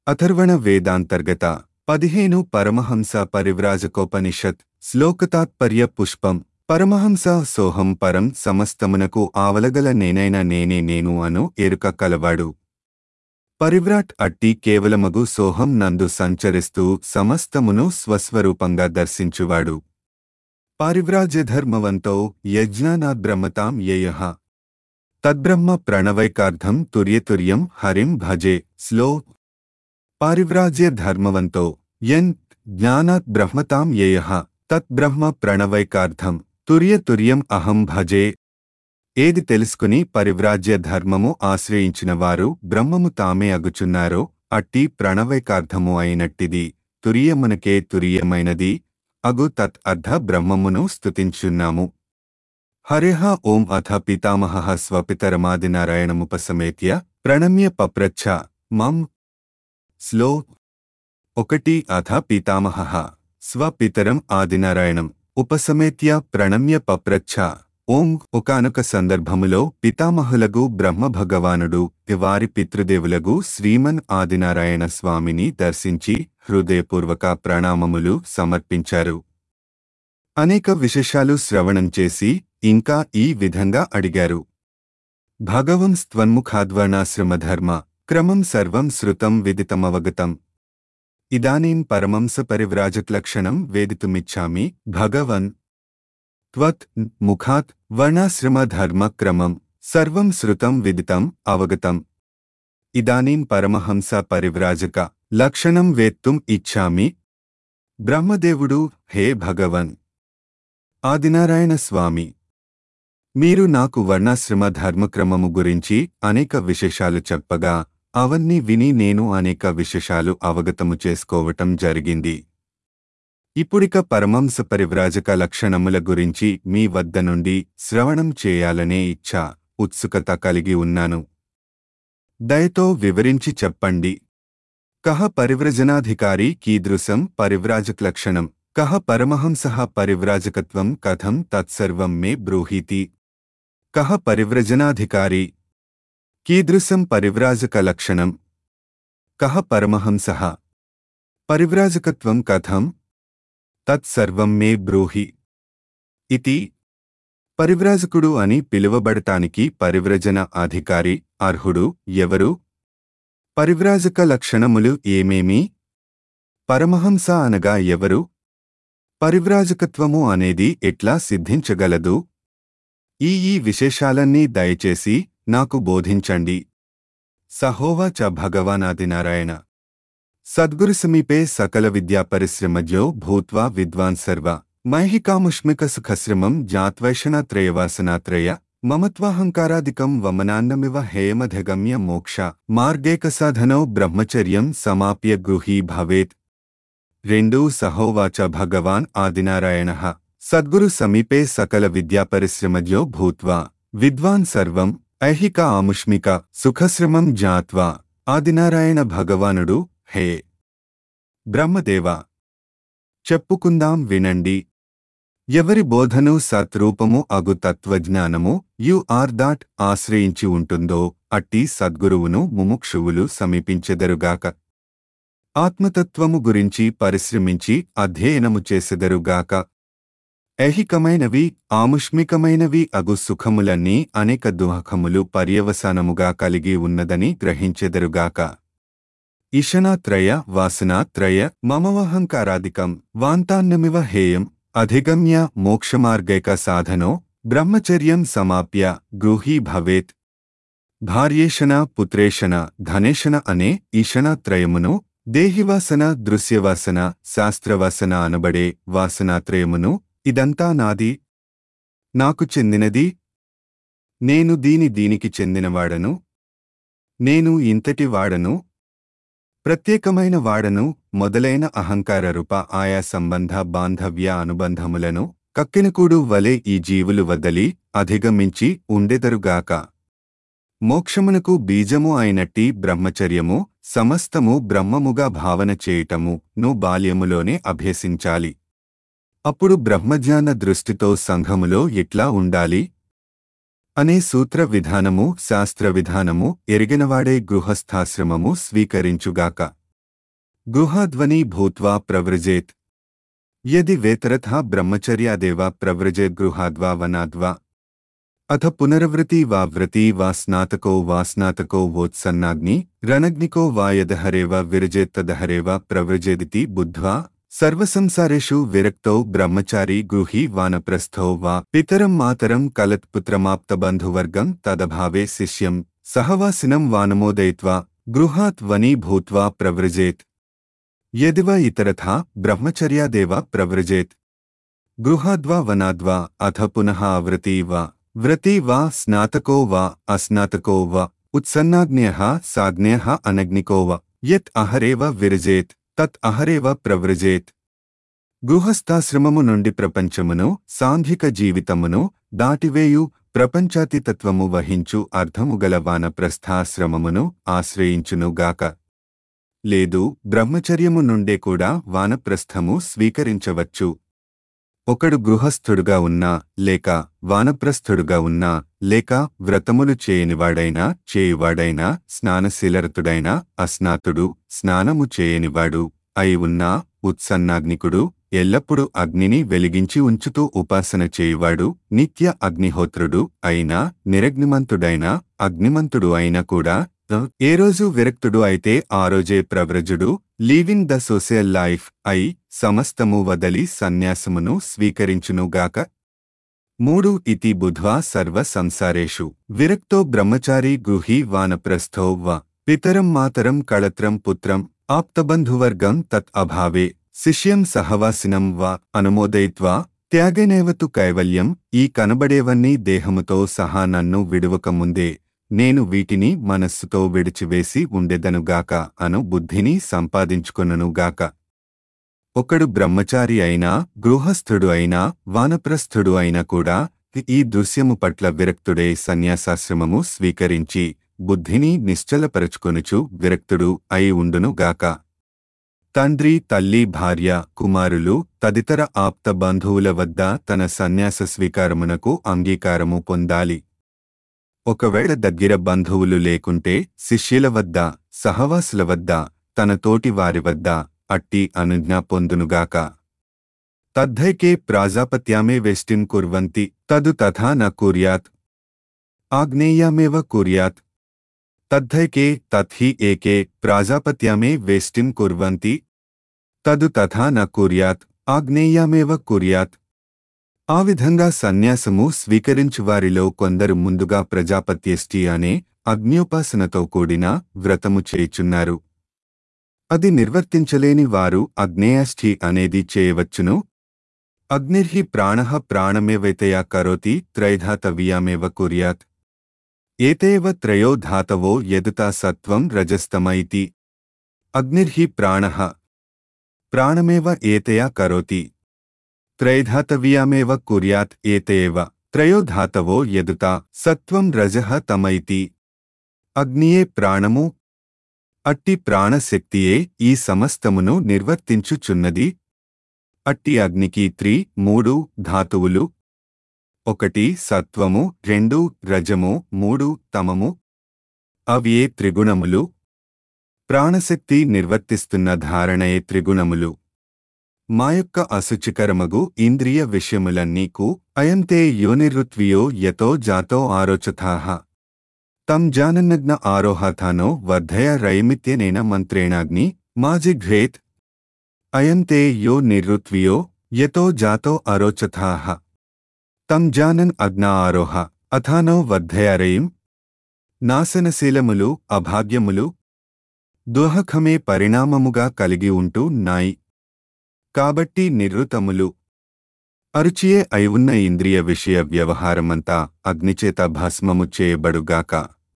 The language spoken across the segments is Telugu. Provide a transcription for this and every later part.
అథర్వణ వేదాంతర్గత పదిహేను పరమహంస పరివ్రాజకోపనిషత్ శ్లోకతాత్పర్య పుష్పం పరమహంస సోహం పరం సమస్తమునకు ఆవలగల నేనైన నేనే నేను అను ఎరుక కలవాడు పరివ్రాట్ అట్టి కేవలమగు సోహం నందు సంచరిస్తూ సమస్తమును స్వస్వరూపంగా దర్శించువాడు పారివ్రాజ్యధర్మవంతో యజ్ఞానాద్బ్రహ్మతాం యయ తద్బ్రహ్మ ప్రణవైకార్థం తుర్యతుర్యం హరిం భజే స్లో పారివ్రాజ్య ధర్మవంతో యన్ జ్ఞానాత్ బ్రహ్మతాం యయ తద్బ్రహ్మ ప్రణవైకార్థం తుర్యతుర్యం అహం భజే ఏది తెలుసుకుని పరివ్రాజ్య ధర్మము ఆశ్రయించిన వారు బ్రహ్మము తామే అగుచున్నారో అట్టి ప్రణవైకార్థము అయినట్టిది తురియమునకే తురియమైనది అగు తత్ అర్ధ బ్రహ్మమును స్తుతించున్నాము హరిహ ఓం అథ పితామహ స్వపితరమాదినారాయణముపసమేత్య ప్రణమ్య పప్రచ్ఛ మం స్లో ఒకటి అథ పితామహ స్వపితరం ఆదినారాయణం ఉపసమేత్య ప్రణమ్య పప్రచ్ఛ ఓం ఒకానొక సందర్భములో పితామహులగు బ్రహ్మభగవానుడు వారి పితృదేవులగు శ్రీమన్ ఆదినారాయణ స్వామిని దర్శించి హృదయపూర్వక ప్రణామములు సమర్పించారు అనేక విశేషాలు శ్రవణం చేసి ఇంకా ఈ విధంగా అడిగారు భగవం స్త్వన్ముఖాద్వర్ణాశ్రమధర్మ క్రమం సర్వం శృతం విదితమవగతం ఇదానీం పరమంస పరివ్రాజక్లక్షణం వేదితుమిచ్చామి భగవన్ త్వత్ ముఖాత్ వర్ణాశ్రమధర్మ క్రమం సర్వం శృతం విదితం అవగతం ఇదానీం పరమహంస పరివ్రాజక లక్షణం వేత్తుం ఇచ్చామి బ్రహ్మదేవుడు హే భగవన్ ఆదినారాయణ స్వామి మీరు నాకు వర్ణాశ్రమ ధర్మక్రమము గురించి అనేక విశేషాలు చెప్పగా అవన్నీ విని నేను అనేక విశేషాలు అవగతము చేసుకోవటం జరిగింది ఇప్పుడిక పరమంస పరివ్రాజక లక్షణముల గురించి మీ వద్ద నుండి శ్రవణం చేయాలనే ఇచ్ఛ ఉత్సుకత కలిగి ఉన్నాను దయతో వివరించి చెప్పండి కహ పరివ్రజనాధికారి కీదృశం పరివ్రాజకలక్షణం కహ పరమహంసః పరివ్రాజకత్వం కథం తత్సర్వం మే బ్రూహీతి కహ పరివ్రజనాధికారి కీదృశం పరివ్రాజకలక్షణం కహ పరమహంసః పరివ్రాజకత్వం కథం తత్సర్వం మే బ్రూహి ఇతి పరివ్రాజకుడు అని పిలువబడటానికి పరివ్రజన అధికారి అర్హుడు ఎవరు పరివ్రాజక లక్షణములు ఏమేమి పరమహంస అనగా ఎవరు పరివ్రాజకత్వము అనేది ఎట్లా సిద్ధించగలదు ఈ ఈ విశేషాలన్నీ దయచేసి నాకు బోధించండి సహోవాచ భగవానాదినారాయణ సద్గురు సమీపే సకల విద్యా పరిశ్రమజ్యో భూత్వా విద్వాన్ సర్వ మైహికాముష్మిక సుఖశ్రమం జాత్వైషణాత్రయవాసనాత్రయ మమత్వాహంకారాదికం వమనాన్నమివ హేయమధగమ్య మోక్ష మార్గేకసాధనో బ్రహ్మచర్యం సమాప్య గృహీ భవేత్ రెండు సహోవాచ భగవాన్ ఆదినారాయణ సద్గురు సమీపే సకల విద్యా పరిశ్రమజ్యో భూత్వా విద్వాన్ సర్వం ఐహిక ఆముష్మిక సుఖశ్రమం జాత్వా ఆదినారాయణ భగవానుడు హే బ్రహ్మదేవా చెప్పుకుందాం వినండి ఎవరి బోధను సత్రూపము అగు తత్వజ్ఞానము యు ఆర్ దాట్ ఆశ్రయించి ఉంటుందో అట్టి సద్గురువును ముముక్షువులు సమీపించెదరుగాక ఆత్మతత్వము గురించి పరిశ్రమించి అధ్యయనము చేసెదరుగాక ఐహికమైనవి ఆముష్మికమైనవి అగు సుఖములన్నీ అనేక దుఃఖములు పర్యవసానముగా కలిగి ఉన్నదని గ్రహించెదరుగాక ఈశనాత్రయ వాసనాత్రయ మమవహంకారాదికం వాంతాన్నమివ హేయం అధిగమ్య మోక్షమార్గైక సాధనో బ్రహ్మచర్యం సమాప్య గృహీ భవేత్ భార్యేషణ పుత్రేషణ ధనేషణ అనే ఈశనాత్రయమును దేహివాసన దృశ్యవాసన శాస్త్రవాసన అనబడే వాసనాత్రయమును ఇదంతా నాది నాకు చెందినది నేను దీని దీనికి చెందినవాడను నేను ఇంతటి వాడను ప్రత్యేకమైన వాడను మొదలైన అహంకార రూప ఆయా సంబంధ బాంధవ్య అనుబంధములను కక్కినకూడు వలె ఈ జీవులు వదలి అధిగమించి ఉండెదరుగాక మోక్షమునకు బీజము అయినట్టి బ్రహ్మచర్యము సమస్తము బ్రహ్మముగా భావన చేయటము ను బాల్యములోనే అభ్యసించాలి అప్పుడు బ్రహ్మజ్ఞాన దృష్టితో సంఘములో ఎట్లా ఉండాలి అనే సూత్ర విధానము శాస్త్ర విధానము ఎరిగినవాడే గృహస్థాశ్రమము స్వీకరించుగాక గృహాధ్వని భూత్వా ప్రవ్రజేత్ యది వేతరథా బ్రహ్మచర్యాదేవ ప్రవ్రజేత్ గృహాద్వా వనాద్వా అథ పునరవృతి వా వ్రతి వా స్నాతకో వా స్నాతకో వోత్సన్నాగ్ని రణగ్నికో వా యదహరేవ విరజేత్తదహరేవ ప్రవ్రజేదితి బుద్ధ్వా సర్వసంసారేషు విరక్తౌ బ్రహ్మచారి గృహీ వానప్రస్థో వా పితరం మాతరం కలత్పుత్రమాప్తబంధువర్గం తదభావే శిష్యం సహవాసినం వానమోదయిత్వా గృహాత్ వనీ భూత్వా ప్రవ్రజేత్ యదివ ఇతరథా బ్రహ్మచర్యాదేవ ప్రవ్రజేత్ గృహాద్వా వనాద్వా అథ పునః ఆవృతి వా వ్రతి వా స్నాతకో వా అస్నాతకో వా ఉత్సన్నాగ్న్యః సాగ్న్యః అనగ్నికో వా యత్ అహరేవ విరజేత్ తత్ అహరేవ ప్రవ్రజేత్ గృహస్థాశ్రమము నుండి ప్రపంచమును సాంఘిక జీవితమును దాటివేయు ప్రపంచాతితత్వము వహించు అర్థముగల వానప్రస్థాశ్రమమును ఆశ్రయించునుగాక లేదు బ్రహ్మచర్యము నుండే కూడా వానప్రస్థము స్వీకరించవచ్చు ఒకడు గృహస్థుడుగా ఉన్నా లేక వానప్రస్థుడుగా ఉన్నా లేక వ్రతములు చేయనివాడైనా చేయువాడైనా స్నానశీలరతుడైనా అస్నాతుడు స్నానము చేయనివాడు అయి ఉన్నా ఉత్సన్నాగ్నికుడు ఎల్లప్పుడూ అగ్నిని వెలిగించి ఉంచుతూ ఉపాసన చేయువాడు నిత్య అగ్నిహోత్రుడు అయినా నిరగ్నిమంతుడైనా అగ్నిమంతుడు అయినా కూడా ఏ రోజు విరక్తుడు అయితే ఆ రోజే ప్రవ్రజుడు లీవింగ్ ద సోషల్ లైఫ్ అయి సమస్తము వదలి సన్యాసమును స్వీకరించునుగాక మూడు ఇతి బుధ్వా సర్వ సంసారేషు విరక్తో బ్రహ్మచారి గృహీ వానప్రస్థో వ పితరం మాతరం కళత్రం పుత్రం ఆప్తబంధువర్గం తత్ అభావే శిష్యం సహవాసినం వా అనుమోదయిత్వా త్యాగనేవతు కైవల్యం ఈ కనబడేవన్నీ దేహముతో సహా నన్ను విడువకముందే నేను వీటిని మనస్సుతో విడిచివేసి ఉండెదనుగాక అను బుద్ధిని సంపాదించుకొననుగాక ఒకడు బ్రహ్మచారి అయినా గృహస్థుడు అయినా వానప్రస్థుడు అయినా కూడా ఈ దృశ్యము పట్ల విరక్తుడే సన్యాసాశ్రమము స్వీకరించి బుద్ధిని నిశ్చలపరచుకొనుచు విరక్తుడు అయి ఉండునుగాక తండ్రి తల్లి భార్య కుమారులు తదితర ఆప్త బంధువుల వద్ద తన సన్యాస స్వీకారమునకు అంగీకారము పొందాలి ఒకవేళ దగ్గర బంధువులు లేకుంటే శిష్యుల వద్ద సహవాసుల వద్ద తన తోటి వారి వద్ద అట్టి అనుజ్ఞ పొందునుగాక తద్ధైకే ప్రాజాపత్యామే వెష్టిం కుర్వంతి తదు తథా న కుర్యాత్ ఆగ్నేయామేవ కుర్యాత్ తద్ధైకే తత్హి ఏకే ప్రాజాపత్యామే వేష్టిం కుర్వంతి తదు తథా న కుర్యాత్ ఆగ్నేయామేవ కుర్యాత్ ఆ విధంగా సన్యాసము స్వీకరించువారిలో కొందరు ముందుగా ప్రజాపత్యష్టి అనే అగ్న్యోపాసనతో కూడిన వ్రతము చేయుచున్నారు అది నిర్వర్తించలేని వారు అగ్నేయాష్ఠి అనేది చేయవచ్చును అగ్నిర్హి ప్రాణ ప్రాణమేవైతయా కరోతి త్రైధాతవ్యామేవ కుర్యాత్ ఏతేవ త్రయో ధాతవో యదుతా సత్వం రజస్తమ ఇతి అగ్నిర్హి ప్రాణ ప్రాణమేవ ఏతయా కరోతి త్రైధాతవ్యామేవ కుర్యాత్ ఏతేవ త్రయో ధాతవో యదుతా సత్వం రజః తమ ఇతి అగ్నియే ప్రాణము అట్టి ప్రాణశక్తియే ఈ సమస్తమును నిర్వర్తించుచున్నది అట్టి అగ్నికి త్రి మూడు ధాతువులు ఒకటి సత్వము రెండు రజము మూడు తమము అవియే త్రిగుణములు ప్రాణశక్తి నిర్వర్తిస్తున్న ధారణయే త్రిగుణములు మా యొక్క అశుచికరమగు ఇంద్రియ విషయములన్నీకు అయంతే యోనిరుత్వియో యతో జాతో ఆరోచథాః తం జానన్నగ్న ఆరోహాథానో వర్ధయ రయమిత్యనేన మంత్రేణాగ్ని మాజిఘ్రేత్ అయంతే యో నిరుత్వియో యతో జాతో అరోచథాః తం జానన్ అగ్న ఆరోహ అథానో వర్ధయారయిం నాశనశీలములు అభాగ్యములు దుహఖమే పరిణామముగా కలిగి ఉంటూ నాయి కాబట్టి నిర్రుతములు అరుచియే అయి ఉన్న ఇంద్రియ విషయ వ్యవహారమంతా అగ్నిచేత భస్మము చేయబడుగాక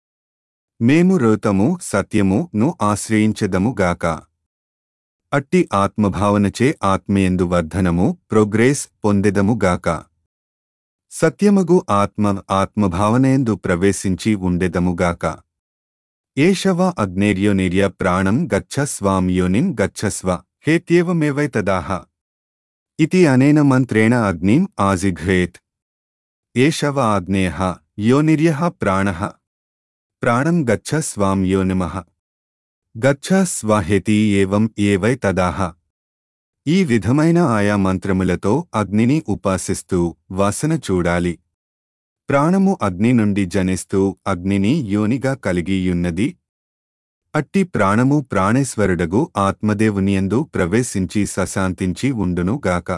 మేము రోతము సత్యము ను ఆశ్రయించదముగాక అట్టి ఆత్మభావనచే ఆత్మయందు వర్ధనము ప్రోగ్రెస్ పొందెదముగాక సత్యమగు ఆత్మ ఆత్మభావనయందు ప్రవేశించి ఉండెదముగాక ఏషవ అగ్నేర్యోనిర్య ప్రాణం గచ్చ స్వాం యోనిం గచ్చస్వ హేత్యేవమేవైతదాహ ఇతి అనేన మంత్రేణ అగ్నిం ఆజిఘ్రేత్ ఏషవ ఆగ్నేయ యోనిర్య ప్రాణ ప్రాణం గచ్చ స్వాం యోనిమః గచ్చ స్వాహేతి ఏవం ఏవై తదాహ ఈ విధమైన ఆయా మంత్రములతో అగ్నిని ఉపాసిస్తూ వాసన చూడాలి ప్రాణము అగ్ని నుండి జనిస్తూ అగ్నిని యోనిగా కలిగియున్నది అట్టి ప్రాణము ప్రాణేశ్వరుడగు ఆత్మదేవునియందు ప్రవేశించి సశాంతించి ఉండును గాక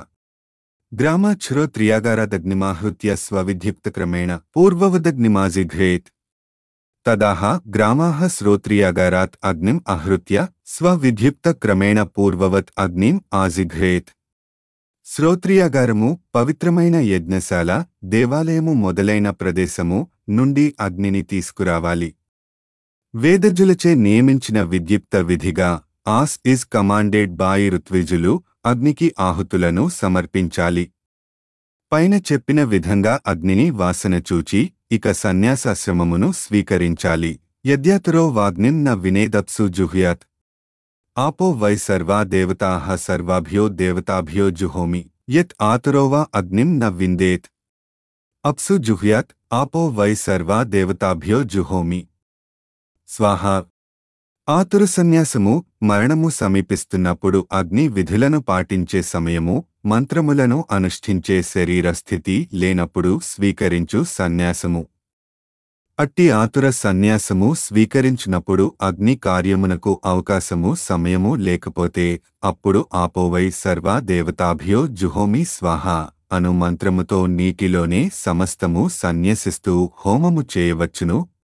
గ్రామాచ్ఛ్రోత్రియాగారాదగ్నిమాహృత్య స్వవిధ్యుక్తక్రమేణ పూర్వవదగ్నిమాజిఘ్రేత్ తదాహ గ్రామాః శ్రోత్రియాగారాత్ అగ్నిం అహృత్య స్వవిధ్యుక్తక్రమేణ పూర్వవత్ అగ్నిం ఆజిఘ్రేత్ శ్రోత్రియాగారము పవిత్రమైన యజ్ఞశాల దేవాలయము మొదలైన ప్రదేశము నుండి అగ్నిని తీసుకురావాలి వేదజులచే నియమించిన విద్యుక్త విధిగా ఆస్ ఇస్ కమాండెడ్ బాయి ఋత్విజులు అగ్నికి ఆహుతులను సమర్పించాలి పైన చెప్పిన విధంగా అగ్నిని వాసన చూచి ఇక సన్యాసాశ్రమమును స్వీకరించాలి యద్యాతురో వాగ్నిం న వినేదప్సు జుహ్యాత్ ఆపో వై సర్వా దేవతాః సర్వాభ్యో దేవతాభ్యో జుహోమి యత్ ఆతురో వా అగ్నిం న విందేత్ అప్సు జుహ్యాత్ ఆపో వై సర్వా దేవతాభ్యో జుహోమి స్వాహ ఆతుర సన్యాసము మరణము సమీపిస్తున్నప్పుడు అగ్ని విధులను పాటించే సమయము మంత్రములను అనుష్ఠించే శరీర స్థితి లేనప్పుడు స్వీకరించు సన్యాసము అట్టి ఆతుర సన్యాసము స్వీకరించినప్పుడు అగ్ని కార్యమునకు అవకాశము సమయము లేకపోతే అప్పుడు ఆపోవై సర్వా దేవతాభ్యో జుహోమి స్వాహ అను మంత్రముతో నీటిలోనే సమస్తము సన్యసిస్తూ హోమము చేయవచ్చును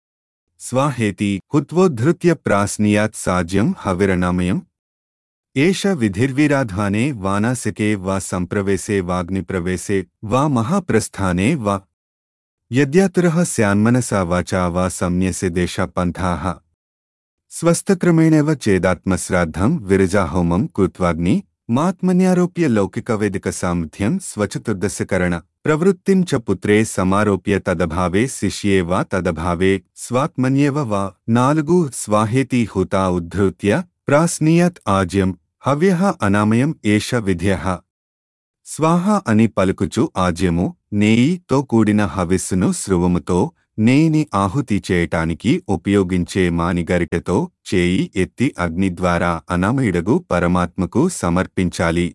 స్వాహేతి హుత్వోద్ధృత్య ప్రాస్నియాత్ సాజ్యం హవిరణమయం ఏష విధిర్విరాధ్వానే వానాసికే వా సంప్రవేశే వాగ్నిప్రవేశే వా మహాప్రస్థానే వా యద్యాతురః స్యాన్మనసా వాచా వా సంన్యసే దేశపంథాః స్వస్థక్రమేణేవ చేదాత్మశ్రాద్ధం విరజాహోమం కృత్వాగ్ని మాత్మన్యారోప్య లౌకికవేదిక సామర్థ్యం స్వచతుర్దశకరణ ప్రవృత్తిం చ పుత్రే సమారోప్య తదభావే శిష్యే వా తదభావే స్వాత్మన్యేవ వా నాలుగు స్వాహేతి హుతా ఉద్ధృత్య ప్రాస్నీయత్ ఆజ్యం హవ్యః అనామయం ఏష విధ్యః స్వాహ అని పలుకుచు ఆజ్యము నేయితో కూడిన హవిస్సును స్రువముతో నేయిని ఆహుతి చేయటానికి ఉపయోగించే మానిగరిటతో చేయి ఎత్తి అగ్ని ద్వారా అనామయుడగు పరమాత్మకు సమర్పించాలి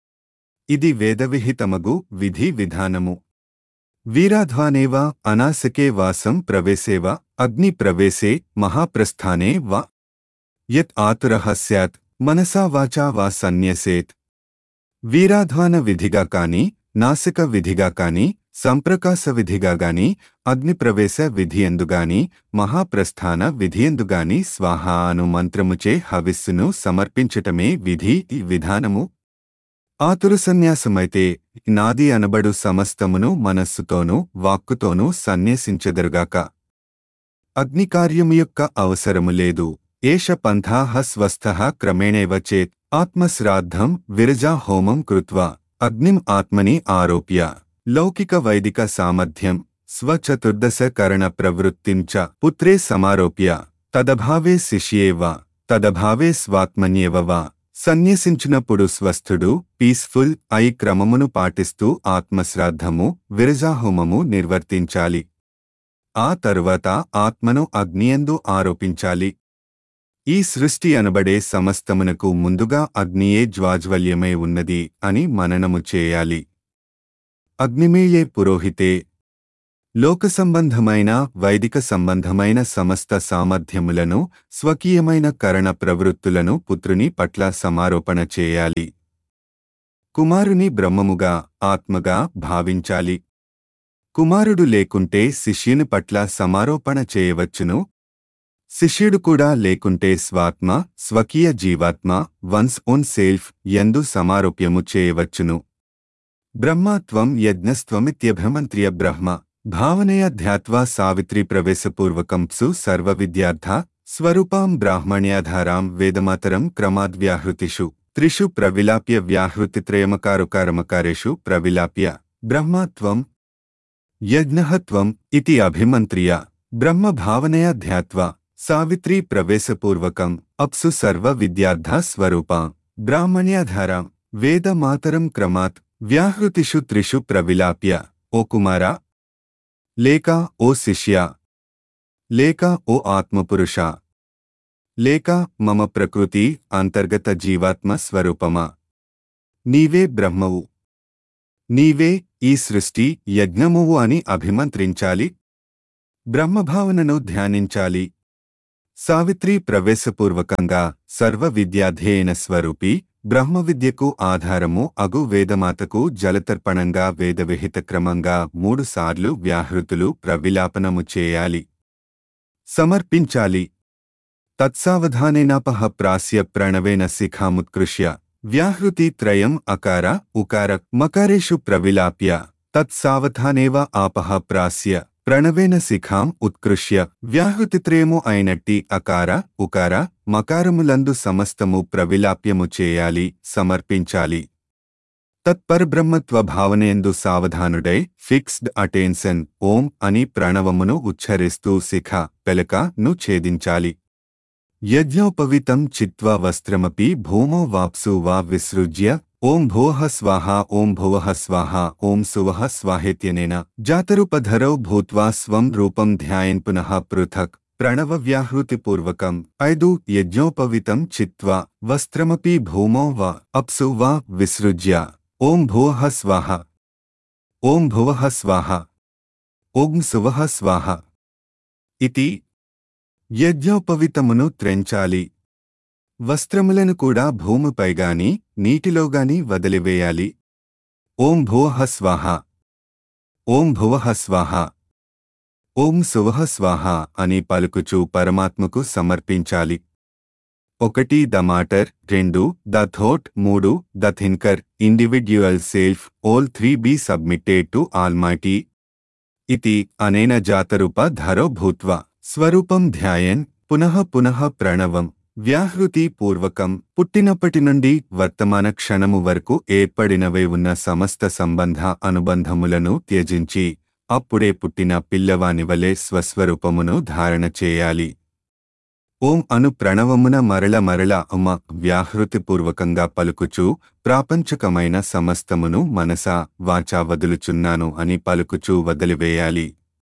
ఇది వేదవిహితమగు విధి విధానము వీరాధ్వానేవ అనాసకే వాసం ప్రవేశేవ అగ్ని ప్రవేశే మహాప్రస్థానే వా యత్ ఆతురః స్యాత్ మనసా వాచా వా సన్యసేత్ వీరాధ్వాన విధిగా కాని నాసిక విధిగా కాని సంప్రకాశ విధిగా గాని అగ్నిప్రవేశ విధియందుగాని మహాప్రస్థాన విధియందుగాని స్వాహ అను మంత్రముచే హవిస్సును సమర్పించటమే విధి ఈ విధానము ఆతురు సన్యాసమైతే నాది అనబడు సమస్తమును మనస్సుతోనూ వాక్కుతోనూ సన్యసించెదరుగాక అగ్నికార్యము యొక్క అవసరము లేదు ఏష పంథాః స్వస్థః క్రమేణేవ చేత్ ఆత్మశ్రాద్ధం విరజా హోమం కృత్వా అగ్నిం ఆత్మని ఆరోప్య లౌకిక వైదిక సామర్థ్యం స్వచతుర్దశ కరణ ప్రవృత్తిం చ పుత్రే సమారోప్య తదభావే శిష్యే వా తదభావే స్వాత్మన్యేవ వా సన్యసించినప్పుడు స్వస్థుడు పీస్ఫుల్ అయి క్రమమును పాటిస్తూ ఆత్మశ్రాద్ధము విరజాహోమము నిర్వర్తించాలి ఆ తరువాత ఆత్మను అగ్నియందు ఆరోపించాలి ఈ సృష్టి అనబడే సమస్తమునకు ముందుగా అగ్నియే జ్వాజ్వల్యమై ఉన్నది అని మననము చేయాలి అగ్నిమేయే పురోహితే లోక సంబంధమైన వైదిక సంబంధమైన సమస్త సామర్థ్యములను స్వకీయమైన కరణ ప్రవృత్తులను పుత్రుని పట్ల సమారోపణ చేయాలి కుమారుని బ్రహ్మముగా ఆత్మగా భావించాలి కుమారుడు లేకుంటే శిష్యుని పట్ల సమారోపణ చేయవచ్చును శిష్యుడు కూడా లేకుంటే స్వాత్మ స్వకీయ జీవాత్మ వన్స్ ఓన్ సెల్ఫ్ ఎందు సమారోప్యము చేయవచ్చును బ్రహ్మత్వం యజ్ఞస్త్వమిత్యభ్రమంత్రియ బ్రహ్మ భావనయ ధ్యాత్వా సావిత్రి ప్రవేశపూర్వకం సు సర్వ విద్యార్థ స్వరూపాం బ్రాహ్మణ్యాధారాం వేదమాతరం క్రమాద్వ్యాహృతిషు త్రిషు ప్రవిలాప్య వ్యాహృతిత్రయమకారుకారమకారేషు ప్రవిలాప్య బ్రహ్మత్వం యజ్ఞహత్వం ఇతి అభిమంత్రియ బ్రహ్మ భావనయ ధ్యాత్వా సావిత్రీ ప్రవేశపూర్వకం అప్సు సర్వ విద్యార్థ స్వరూపా బ్రాహ్మణ్యాధారాం వేదమాతరం క్రమాత్ వ్యాహృతిషు త్రిషు ప్రవిలాప్య ఓ కుమారా లేక ఓ శిష్య లేక ఓ ఆత్మపురుష లేక మమ ప్రకృతి అంతర్గత జీవాత్మ స్వరూపమా నీవే బ్రహ్మవు నీవే ఈ సృష్టి యజ్ఞమువు అని అభిమంత్రించాలి బ్రహ్మభావనను ధ్యానించాలి సావిత్రి ప్రవేశపూర్వకంగా సర్వ విద్యాధ్యేయన స్వరూపి బ్రహ్మ విద్యకు ఆధారము అగు వేదమాతకు జలతర్పణంగా వేదవిహిత క్రమంగా మూడుసార్లు వ్యాహృతులు ప్రవిలాపనము చేయాలి సమర్పించాలి తత్సావధానేనాపహ ప్రాస్య ప్రణవేన శిఖాముత్కృష్య వ్యాహృతి త్రయం అకార ఉకార మకారేషు ప్రవిలాప్య తత్సావధానేవ ఆపహ ప్రాస్య ప్రణవేన శిఖాం ఉత్కృష్య వ్యాహృతిత్రయము అయినట్టి అకార ఉకార మకారములందు సమస్తము ప్రవిలాప్యము చేయాలి సమర్పించాలి తత్పరబ్రహ్మత్వ భావనేందు సావధానుడై ఫిక్స్డ్ అటెన్షన్ ఓం అని ప్రణవమును ఉచ్చరిస్తూ శిఖ పెలక ను ఛేదించాలి యజ్ఞోపవితం చిత్వా వస్త్రమపి భూమో వాప్సు వా విసృజ్య ఓం భోః స్వాహ ఓం భువః స్వాహ ఓం సువః స్వాహేత్యనేన జాతరూపధరౌ భూత్వా స్వం రూపం ధ్యాయన్ పునః పృథక్ ప్రణవ వ్యాహృతిపూర్వకం ఐదు యజ్ఞోపవితం చిత్వా వస్త్రమపి భూమో వా అప్సు వా విసృజ్య ఓం భువః స్వాహ ఓం భువః స్వాహ ఓం సువః స్వాహ ఇతి యజ్ఞోపవితమును త్రెంచాలి వస్త్రములను కూడా భూమిపైగాని నీటిలోగాని వదిలివేయాలి ఓం భువః స్వాహ ఓం భువః స్వాహ ఓం సువః స్వాహ అని పలుకుచూ పరమాత్మకు సమర్పించాలి ఒకటి ద మాటర్ రెండు ద థోట్ మూడు the thinker individual self all three be submitted to almighty ఇతి అనేన జాతరూప ధరో భూత్వా స్వరూపం ధ్యాయన్ పునః పునః ప్రణవం వ్యాహృతి పూర్వకం పుట్టినప్పటి నుండి వర్తమాన క్షణము వరకు ఏర్పడినవే ఉన్న సమస్త సంబంధ అనుబంధములను త్యజించి అప్పుడే పుట్టిన పిల్లవాని వలె స్వస్వరూపమును ధారణ చేయాలి ఓం అను ప్రణవమున మరల మరల అమ్మ వ్యాహృతిపూర్వకంగా పలుకుచూ ప్రాపంచకమైన సమస్తమును మనసా వాచా వదులుచున్నాను అని పలుకుచూ వదిలివేయాలి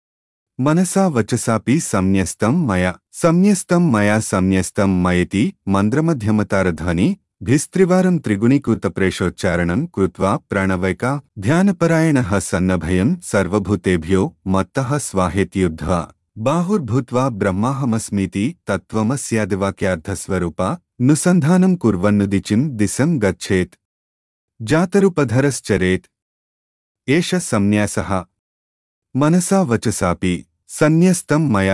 మనసా వచసాపి సంన్యస్తం మయ సంన్యస్తం మయా సంన్యస్తం మయతి మంద్రమధ్యమతారధ్వని భిస్త్రివారం త్రిగుణీకృతప్రేషోచ్చారణం కృత్వా ప్రణవైక ధ్యానపరాయణ సన్నభయం సర్వభూతేభ్యో మత్తః స్వాహేత్యుద్ధ్వా బాహుర్భూత్వా బ్రహ్మాహమస్మీతి తత్వమస్యాదివాక్యార్థస్వరూప నుసంధానం కుర్వన్నుదిచిం దిశం గచ్చేత్ జాతరుపధరశ్చరేత్ ఏష సంన్యాసః మనసా వచసాపి సన్యస్తం మయా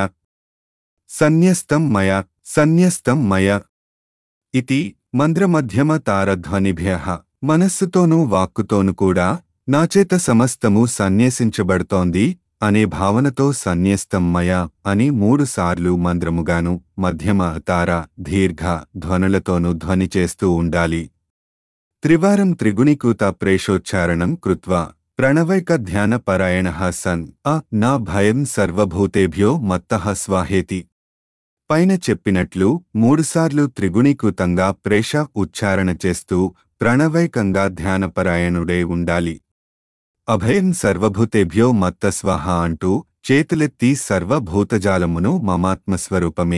సన్యస్తం మయా సన్యస్తం మయ ఇతి మంద్రమధ్యమ తారధ్వనిభ్య మనస్సుతోనూ వాక్కుతోనూ కూడా నాచేత సమస్తము సన్యసించబడుతోంది అనే భావనతో సన్యస్తం మయ అని మూడుసార్లు మంద్రముగాను మధ్యమ తార దీర్ఘ ధ్వనులతోనూ ధ్వని చేస్తూ ఉండాలి త్రివారం త్రిగుణీకృత ప్రేషోచ్చారణం కృత్వా ప్రణవైక ధ్యానపరాయణ సన్ అ నా భయం సర్వభూతేభ్యో మత్తః స్వాహేతి పైన చెప్పినట్లు మూడుసార్లు త్రిగుణీకృతంగా ప్రేష ఉచ్చారణ చేస్తూ ప్రణవైకంగా ధ్యానపరాయణుడే ఉండాలి అభయం సర్వభూతేభ్యో మత్తస్వాహ అంటూ చేతులెత్తి సర్వభూతజాలమును మమాత్మస్వరూపమే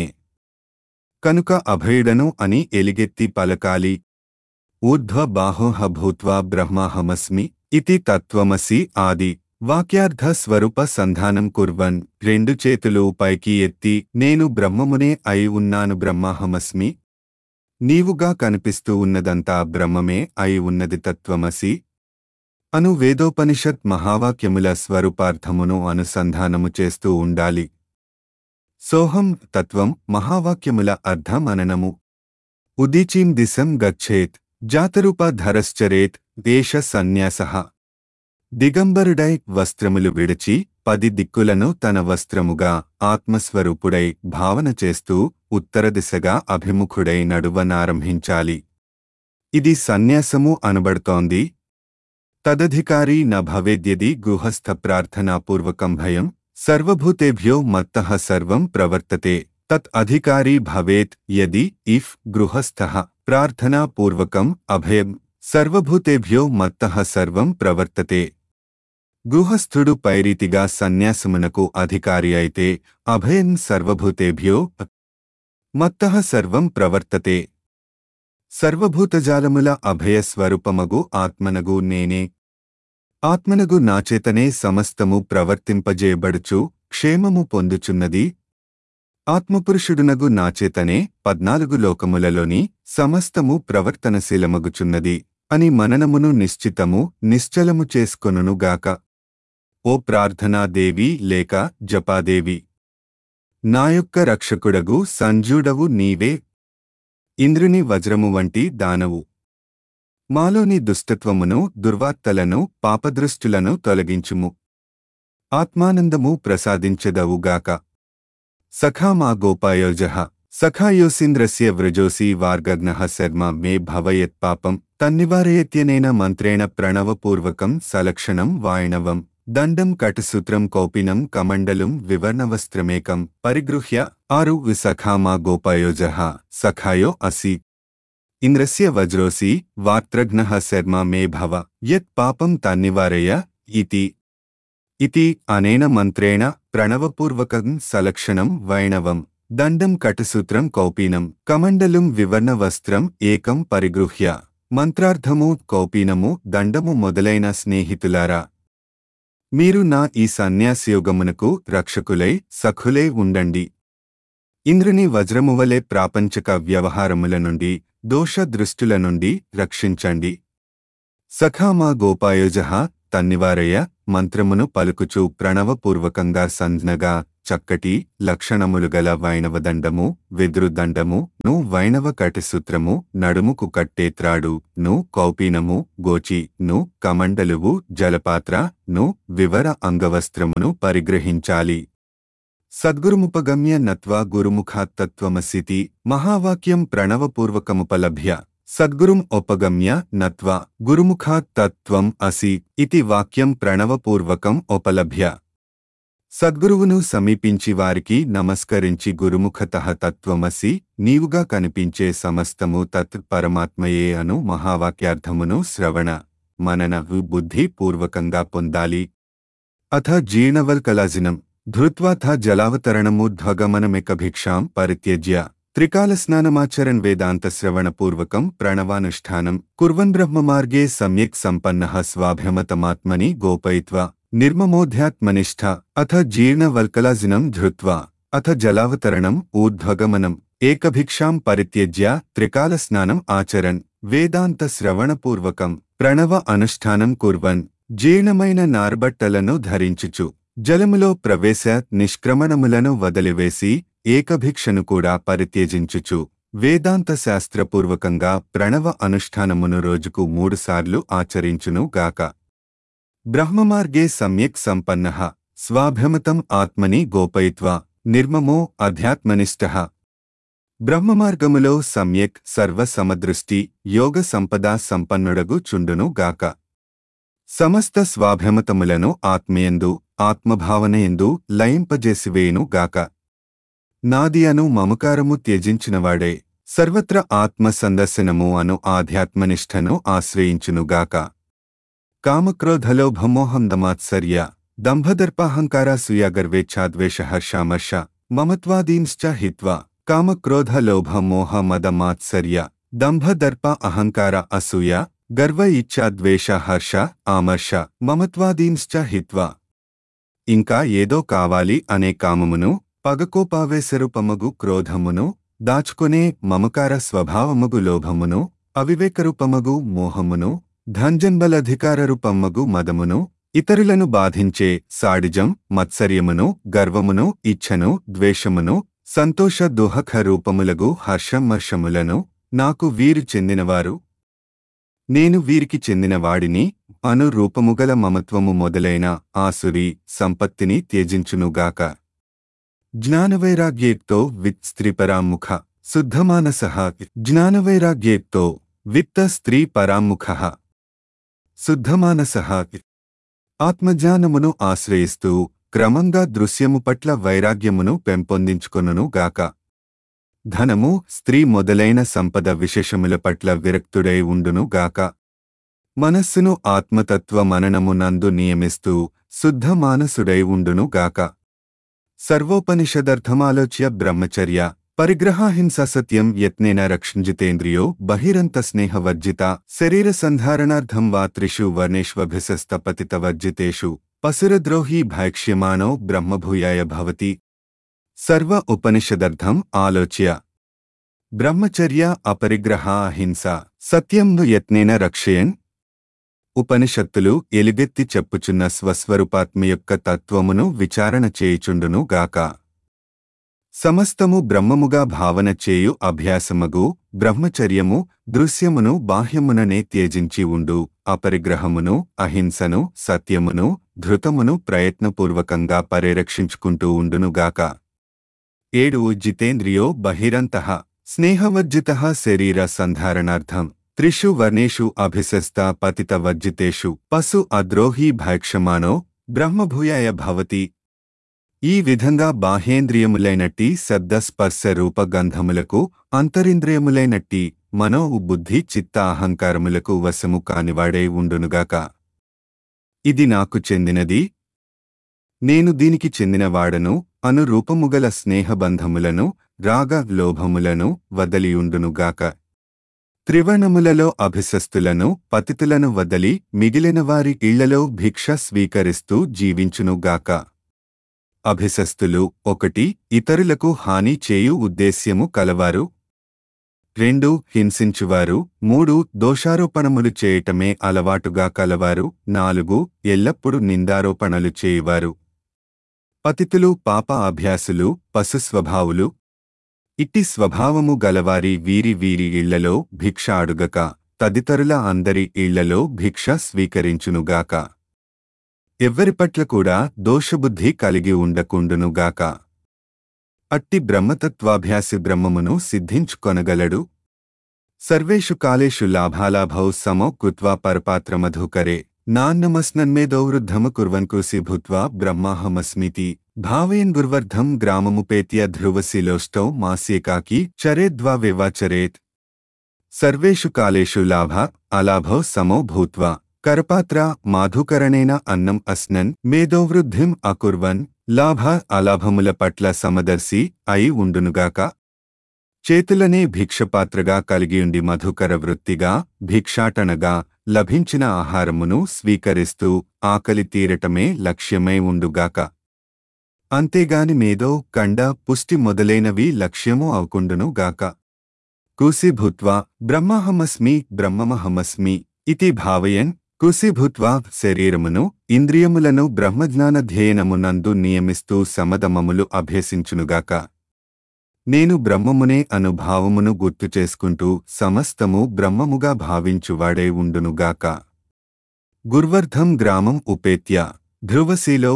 కనుక అభయుడను అని ఎలిగెత్తి పలకాలి ఊర్ధ్వ బాహోహ భూత్వా బ్రహ్మాహమస్మి ఇతి తత్వమసి ఆది వాక్యార్థ స్వరూప సంధానం కుర్వన్ రెండు చేతులు పైకి ఎత్తి నేను బ్రహ్మమునే అయి ఉన్నాను బ్రహ్మాహమస్మి నీవుగా కనిపిస్తూ ఉన్నదంతా బ్రహ్మమే అయి ఉన్నది తత్వమసి అను వేదోపనిషత్ మహావాక్యముల స్వరూపార్థమును అనుసంధానము చేస్తూ ఉండాలి సోహం తత్వం మహావాక్యముల అర్థమననము ఉదీచీం దిశం గచ్చేత్ జాతరూప ధరశ్చరేత్ దేశ సన్యాస దిగంబరుడై వస్త్రములు విడిచి పది దిక్కులను తన వస్త్రముగా ఆత్మస్వరూపుడై భావన చేస్తూ ఉత్తర దిశగా అభిముఖుడై నడువనారంభించాలి ఇది సన్యాసము అనబడుతోంది తదధికారీ న భవేద్యది గృహస్థ ప్రార్థనాపూర్వకం భయం సర్వభూతేభ్యో మత్తః సర్వం ప్రవర్తతే తత్ అధికారీ భవేత్ యది ఇఫ్ గృహస్థః ప్రార్థనాపూర్వకం అభయం సర్వభూతేభ్యో మత్తః సర్వం ప్రవర్తతే గృహస్థుడు పైరీతిగా సన్యాసమునకు అధికారి అయితే అభయం సర్వభూతేభ్యో మత్తః సర్వం ప్రవర్తతే సర్వభూతజాలముల అభయస్వరూపమగు ఆత్మనగు నేనే ఆత్మనగు నాచేతనే సమస్తము ప్రవర్తింపజేయబడుచు క్షేమము పొందుచున్నది ఆత్మపురుషుడునగు నాచేతనే పద్నాలుగు లోకములలోని సమస్తము ప్రవర్తనశీలమగుచున్నది అని మననమును నిశ్చితము నిశ్చలము చేసుకొనుగాక ఓ ప్రార్థనాదేవి లేక జపాదేవి నా యొక్క రక్షకుడగు సంజుడవు నీవే ఇంద్రుని వజ్రము వంటి దానవు మాలోని దుష్టత్వమును దుర్వార్తలను పాపదృష్టులను తొలగించుము ఆత్మానందము ప్రసాదించదవుగాక సఖా మా గోపాయోజ సఖాయోసింద్రస్య వ్రజోసి వార్గగ్న శర్మ మే భవయత్పాపం తన్నివారయత్యనేన మంత్రేణ ప్రణవపూర్వకం సలక్షణం వాయణవం దండం కటసూత్రం కౌపినం కమండలం వివర్ణవస్త్రమేకం పరిగృహ్య ఆరు సఖా మా గోపాయోజ సఖాయో అసి ఇంద్రస్య వజ్రోసి వార్త్రఘ్న శర్మ మే భవ యత్ పాపం తన్నివారయ ఇతి ఇతి అనేన మంత్రేణ ప్రణవపూర్వకం సలక్షణం వైణవం దండం కటసూత్రం కౌపీనం కమండలం వివర్ణవస్త్రం ఏకం పరిగృహ్య మంత్రార్థము కౌపీనము దండము మొదలైన స్నేహితులారా మీరు నా ఈ సన్యాసయోగమునకు రక్షకులై సఖులై ఉండండి ఇంద్రుని వజ్రమువలే ప్రాపంచక వ్యవహారముల నుండి దోష దృష్టుల నుండి రక్షించండి సఖామా గోపాయోజ తన్నివారయ మంత్రమును పలుకుచు ప్రణవపూర్వకంగా సంజ్ఞగా చక్కటి లక్షణములు గల వైణవదండము వెదురుదండము ను వైణవ కటిసూత్రము నడుముకు కట్టే త్రాడు ను కౌపీనము గోచి ను కమండలువు జలపాత్ర ను వివర అంగవస్త్రమును పరిగ్రహించాలి సద్గురుముపగమ్య నత్వా గురుముఖాత్తత్వమసితి మహావాక్యం ప్రణవపూర్వకముపలభ్య సద్గురుం ఉపగమ్య నత్వా గురుముఖాత్ తత్వం అసి ఇతి వాక్యం ప్రణవపూర్వకం ఉపలభ్య సద్గురువును సమీపించి వారికి నమస్కరించి గురుముఖత తత్వమసి నీవుగా కనిపించే సమస్తము తత్ పరమాత్మయే అను మహావాక్యార్థమును శ్రవణ మనన బుద్ధి పూర్వకంగా పొందాలి అథ జీర్ణవల్కలాజినం ధృత్వాథ జలావతరణమూర్ధ్వగమనమికభిక్షాం పరిత్యజ్య త్రికాలస్నానమాచరన్ వేదాంతశ్రవణపూర్వకం ప్రణవానుష్ఠానం కుర్వన్ బ్రహ్మమార్గే సమ్యక్ సంపన్నః స్వాభ్యమతమాత్మని గోపయిత్వా నిర్మమోధ్యాత్మనిష్ఠ అథ జీర్ణవల్కలాజినం ధృత్వా అథ జలావతరణం ఊర్ధ్వగమనం ఏకభిక్షాం పరిత్యజ్య త్రికాలస్నానం ఆచరన్ వేదాంత శ్రవణపూర్వకం ప్రణవ అనుష్ఠానం కుర్వన్ జీర్ణమైన నార్బట్టలను ధరించుచు జలములో ప్రవేశ నిష్క్రమణములను వదిలివేసి ఏకభిక్షను కూడా పరిత్యజించుచు వేదాంత శాస్త్రపూర్వకంగా ప్రణవ అనుష్ఠానమును రోజుకు మూడుసార్లు ఆచరించును గాక బ్రహ్మమార్గే సమ్యక్ సంపన్న స్వాభ్యమతం ఆత్మని గోపయిత్వా నిర్మమో అధ్యాత్మనిష్ట బ్రహ్మమార్గములో సమ్యక్ సర్వసమదృష్టి యోగ సంపద సంపన్నుడగు చుండును గాక సమస్త స్వాభ్యమతములను ఆత్మయందు ఆత్మభావనయందు లయింపజేసివేయును గాక నాది అను మమకారము త్యజించినవాడే సర్వత్ర ఆత్మ సందర్శనము అను ఆధ్యాత్మనిష్టను ఆశ్రయించునుగాక కామక్రోధలోభమోహం దమాత్సర్య దంభదర్పాహంకారాసూయాగర్వేచ్ఛాద్వేష హర్షామర్ష మమత్వాదీంశ్చ హిత్వా కామక్రోధలోభమోహమదమాత్సర్య దంభదర్ప అహంకార అసూయ గర్వ ఇచ్ఛా ద్వేష హర్ష ఆమర్ష మమత్వాదీంశ్చ హిత్వా ఇంకా ఏదో కావాలి అనే కామమును పగకోపావేశరూపమగు క్రోధమును దాచుకునే మమకార స్వభావమగు లోభమును అవివేకరూపమగు మోహమును ధంజన్బలధికారరూపమ్మగు మదమును ఇతరులను బాధించే సాడిజం మత్సర్యమును గర్వమును ఇచ్ఛను ద్వేషమును సంతోష దుహఖ రూపములగు హర్షమర్షములను నాకు వీరు చెందినవారు నేను వీరికి చెందినవాడిని అను రూపముగల మమత్వము మొదలైన ఆసురి సంపత్తిని త్యజించునుగాక జ్ఞానవైరాగ్యేక్తో విత్ స్త్రీపరాముఖ శుద్ధమానస జ్ఞానవైరాగ్యేక్తో విత్త స్త్రీ పరాముఖ శుద్ధమానస ఆత్మజ్ఞానమును ఆశ్రయిస్తూ క్రమంగా దృశ్యము పట్ల వైరాగ్యమును పెంపొందించుకొనును గాక ధనము స్త్రీ మొదలైన సంపద విశేషముల పట్ల విరక్తుడై ఉండును గాక మనస్సును ఆత్మతత్వ మననమునందు నియమిస్తూ శుద్ధ మానసుడై ఉండును గాక సర్వోపనిషదర్థమాలోచ్య బ్రహ్మచర్య పరిగ్రహాహింస సత్యం యత్నేన రక్షింజితేంద్రియో బహిరంత స్నేహవర్జిత శరీర సంధారణార్థం వా త్రిషు వర్ణేష్వభిసస్తపతితవర్జితేషు పసురద్రోహీ భైక్ష్యమాణో బ్రహ్మభూయాయ భవతి సర్వ ఉపనిషదర్థం ఆలోచ్య బ్రహ్మచర్య అపరిగ్రహ అహింస సత్యంను యత్నేన రక్షయన్ ఉపనిషత్తులు ఎలుగెత్తి చెప్పుచున్న స్వస్వరూపాత్మ యొక్క తత్వమును విచారణ చేయుచుండును గాక సమస్తము బ్రహ్మముగా భావన చేయు అభ్యాసమగు బ్రహ్మచర్యము దృశ్యమును బాహ్యముననే త్యజించి ఉండు అపరిగ్రహమును అహింసను సత్యమును ధృతమును ప్రయత్నపూర్వకంగా పరిరక్షించుకుంటూ ఉండునుగాక ఏడు జితేంద్రియో బహిరంతః స్నేహవర్జిత శరీర సంధారణార్థం త్రిషు వర్ణేషు అభిశస్త పతితవర్జితేషు పశు అద్రోహీ భైక్షమానో బ్రహ్మభూయాయ భవతి ఈ విధంగా బాహ్యేంద్రియములైనట్టి శబ్దస్పర్శ రూపగంధములకు అంతరింద్రియములైనట్టి మనో బుద్ధి చిత్త అహంకారములకు వశము కానివాడై ఉండునుగాక ఇది నాకు చెందినది నేను దీనికి చెందినవాడను అను రూపముగల స్నేహబంధములను రాగ లోభములను వదలియుండునుగాక త్రివర్ణములలో అభిశస్తులను పతితులను వదలి మిగిలిన వారి ఇళ్లలో భిక్ష స్వీకరిస్తూ జీవించునుగాక అభిశస్తులు ఒకటి ఇతరులకు హాని చేయు ఉద్దేశ్యము కలవారు రెండు హింసించువారు మూడు దోషారోపణములు చేయటమే అలవాటుగా కలవారు నాలుగు ఎల్లప్పుడూ నిందారోపణలు చేయువారు పతితులు పాప అభ్యాసులు పశు స్వభావులు ఇట్టి స్వభావము గలవారి వీరి వీరి ఇళ్లలో భిక్ష అడుగక తదితరుల అందరి ఇళ్లలో భిక్ష స్వీకరించునుగాక ఎవ్వరి పట్ల కూడా దోషబుద్ధి కలిగి ఉండకుండునుగాక అట్టి బ్రహ్మతత్వాభ్యాసి బ్రహ్మమును సిద్ధించుకొనగలడు సర్వేషు కాలేషు లాభాలాభౌ సమో కృత్వా పరపాత్రమధుకరే నాన్నమస్నన్మేదౌవృద్ధమ కుర్వన్కృసి భూత్వా బ్రహ్మాహమస్మితి భావయన్ గుర్వర్ధం గ్రామముపేత్య ధ్రువశిలోష్టౌ మాస్యేకాకి చరేద్వా వివాచరేత్ సర్వేషు కాలేషు లాభ అలాభౌ సమో భూత్వా కరపాత్ర మాధుకరణేన అన్నం అస్నన్ మేధోవృద్ధిం అకుర్వన్ లాభ అలాభముల పట్ల సమదర్శి అయి ఉండునుగాక చేతులనే భిక్షపాత్రగా కలిగియుండి మధుకర వృత్తిగా భిక్షాటనగా లభించిన ఆహారమును స్వీకరిస్తూ ఆకలి తీరటమే లక్ష్యమై ఉండుగాక అంతేగాని మేదో కండ పుష్టి మొదలైనవి లక్ష్యము అవుకుండును గాక కుసిభూత్వా బ్రహ్మహమస్మి బ్రహ్మమహమస్మి ఇతి భావయన్ కుసిభూత్వా శరీరమును ఇంద్రియములను బ్రహ్మజ్ఞాన ధ్యేయనమునందు నియమిస్తూ సమదమములు అభ్యసించునుగాక నేను బ్రహ్మమునే అనుభావమును గుర్తు చేసుకుంటూ సమస్తము బ్రహ్మముగా భావించువాడే ఉండునుగాక గుర్వర్ధం గ్రామం ఉపేత్య ధ్రువశీలో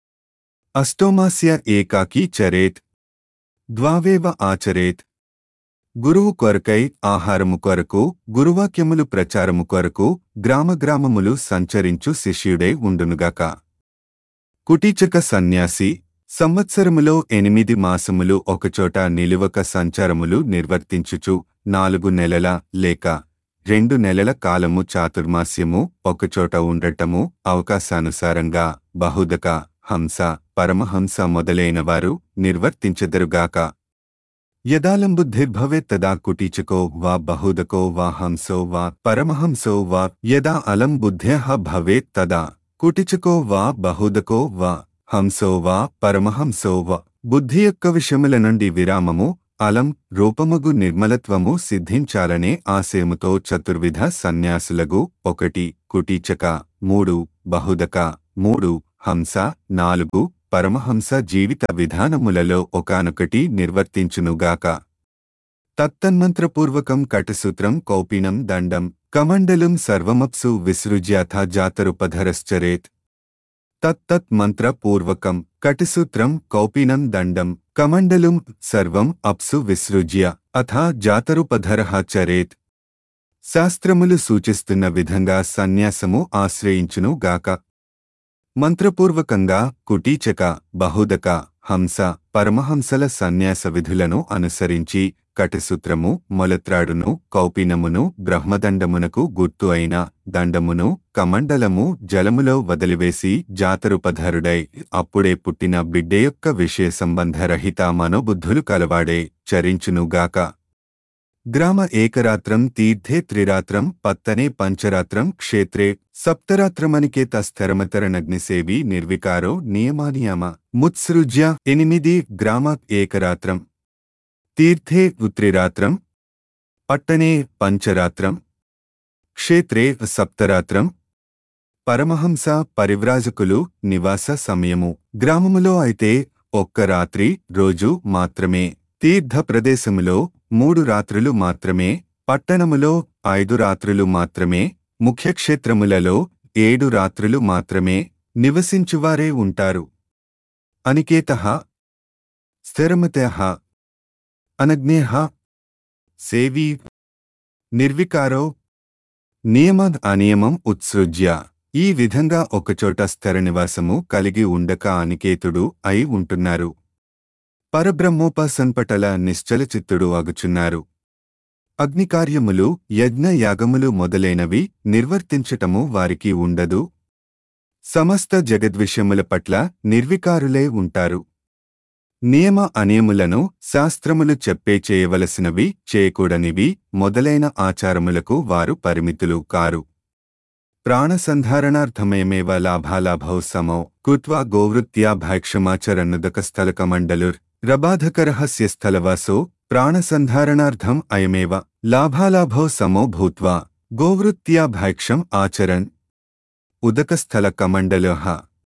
అష్టోమాస్య ఏకాకీ చరేత్ ద్వావేవ ఆచరేత్ గురువు కొరకై ఆహారము కొరకు గురువాక్యములు ప్రచారము కొరకు గ్రామగ్రామములు సంచరించు శిష్యుడై ఉండునుగాక కుటీచక సన్యాసి సంవత్సరములో ఎనిమిది మాసములు ఒకచోట నిలువక సంచారములు నిర్వర్తించుచు నాలుగు నెలల లేక రెండు నెలల కాలము చాతుర్మాస్యము ఒకచోట ఉండటము అవకాశానుసారంగా బహుదక హంస పరమహంస మొదలైనవారు నిర్వర్తించెదరుగాక యదాలంబుద్ధిర్భవే తదా కుటీచకో వా బహుదకో వా హంసో వా పరమహంసో వా యదా అలం బుద్ధ్య భవేత్ తదా కుటిచకో వా బహుదకో వా హంసో వా పరమహంసో వా బుద్ధి యొక్క విషయముల నుండి విరామము అలం రూపమగు నిర్మలత్వము సిద్ధించాలనే ఆశయముతో చతుర్విధ సన్యాసులగు ఒకటి కుటీచక మూడు బహుదక మూడు హంస నాలుగు పరమహంస జీవిత విధానములలో ఒకానొకటి నిర్వర్తించునుగాక తత్తన్మంత్రపూర్వకం కటసూత్రం కౌపీనం దండం కమండలం సర్వమప్సు విసృజ్యాథ జాతరుపధరశ్చరేత్ తత్తత్ మంత్రపూర్వకం కటిసూత్రం కౌపీనం దండం కమండలం సర్వం అప్సు విసృజ్య అథ జాతరుపధరః చరేత్ శాస్త్రములు సూచిస్తున్న విధంగా సన్యాసము ఆశ్రయించును గాక మంత్రపూర్వకంగా కుటీచక బహుదక హంస పరమహంసల సన్యాస విధులను అనుసరించి కటసూత్రము మొలత్రాడును కౌపీనమును బ్రహ్మదండమునకు గుర్తు అయిన దండమును కమండలము జలములో వదిలివేసి జాతరుపధరుడై అప్పుడే పుట్టిన బిడ్డ యొక్క విషయ సంబంధరహిత మనోబుద్ధులు కలవాడే చరించునుగాక గ్రామ ఏకరాత్రం తీర్థే త్రిరాత్రం పత్తనే పంచరాత్రం క్షేత్రే సప్తరాత్రమనికేత స్థిరమతరనగ్నిసేవి నిర్వికారో నియమానియమ ముత్సృజ్య ఎనిమిది గ్రామ ఏకరాత్రం తీర్థే ఉత్రిరాత్రం పట్టణే పంచరాత్రం క్షేత్రే సప్తరాత్రం పరమహంస పరివ్రాజకులు నివాస సమయము గ్రామములో అయితే ఒక్క రాత్రి రోజు మాత్రమే తీర్థ ప్రదేశములో మూడు రాత్రులు మాత్రమే పట్టణములో ఐదు రాత్రులు మాత్రమే ముఖ్యక్షేత్రములలో ఏడు రాత్రులు మాత్రమే నివసించువారే ఉంటారు అనికేత స్థిరమత అనజ్ఞేహ సేవీ నిర్వికారో నియమ అనియమం ఉత్సృజ్య ఈ విధంగా ఒకచోట స్థిర నివాసము కలిగి ఉండక అనికేతుడు అయి ఉంటున్నారు పరబ్రహ్మోపాసన్పటల నిశ్చలచిత్తుడు అగుచున్నారు అగ్నికార్యములు యజ్ఞ యాగములు మొదలైనవి నిర్వర్తించటము వారికి ఉండదు సమస్త జగద్విషయముల పట్ల నిర్వికారులే ఉంటారు నియమ అనియములను శాస్త్రములు చెప్పే చేయవలసినవి చేయకూడనివి మొదలైన ఆచారములకు వారు పరిమితులు కారు ప్రాణసంధారణార్థమేమేవ లాభాలాభౌ సమౌ కుత్వా గోవృత్యా భైక్షమాచరన్నుదకస్థలకమండలుర్ రబాధకరహస్య స్థలవాసో ప్రాణసంధారణార్థం అయమేవ లాభాలాభౌ సమో భూత్వా గోవృత్యా భైక్షం ఆచరన్ ఉదకస్థలకమండలః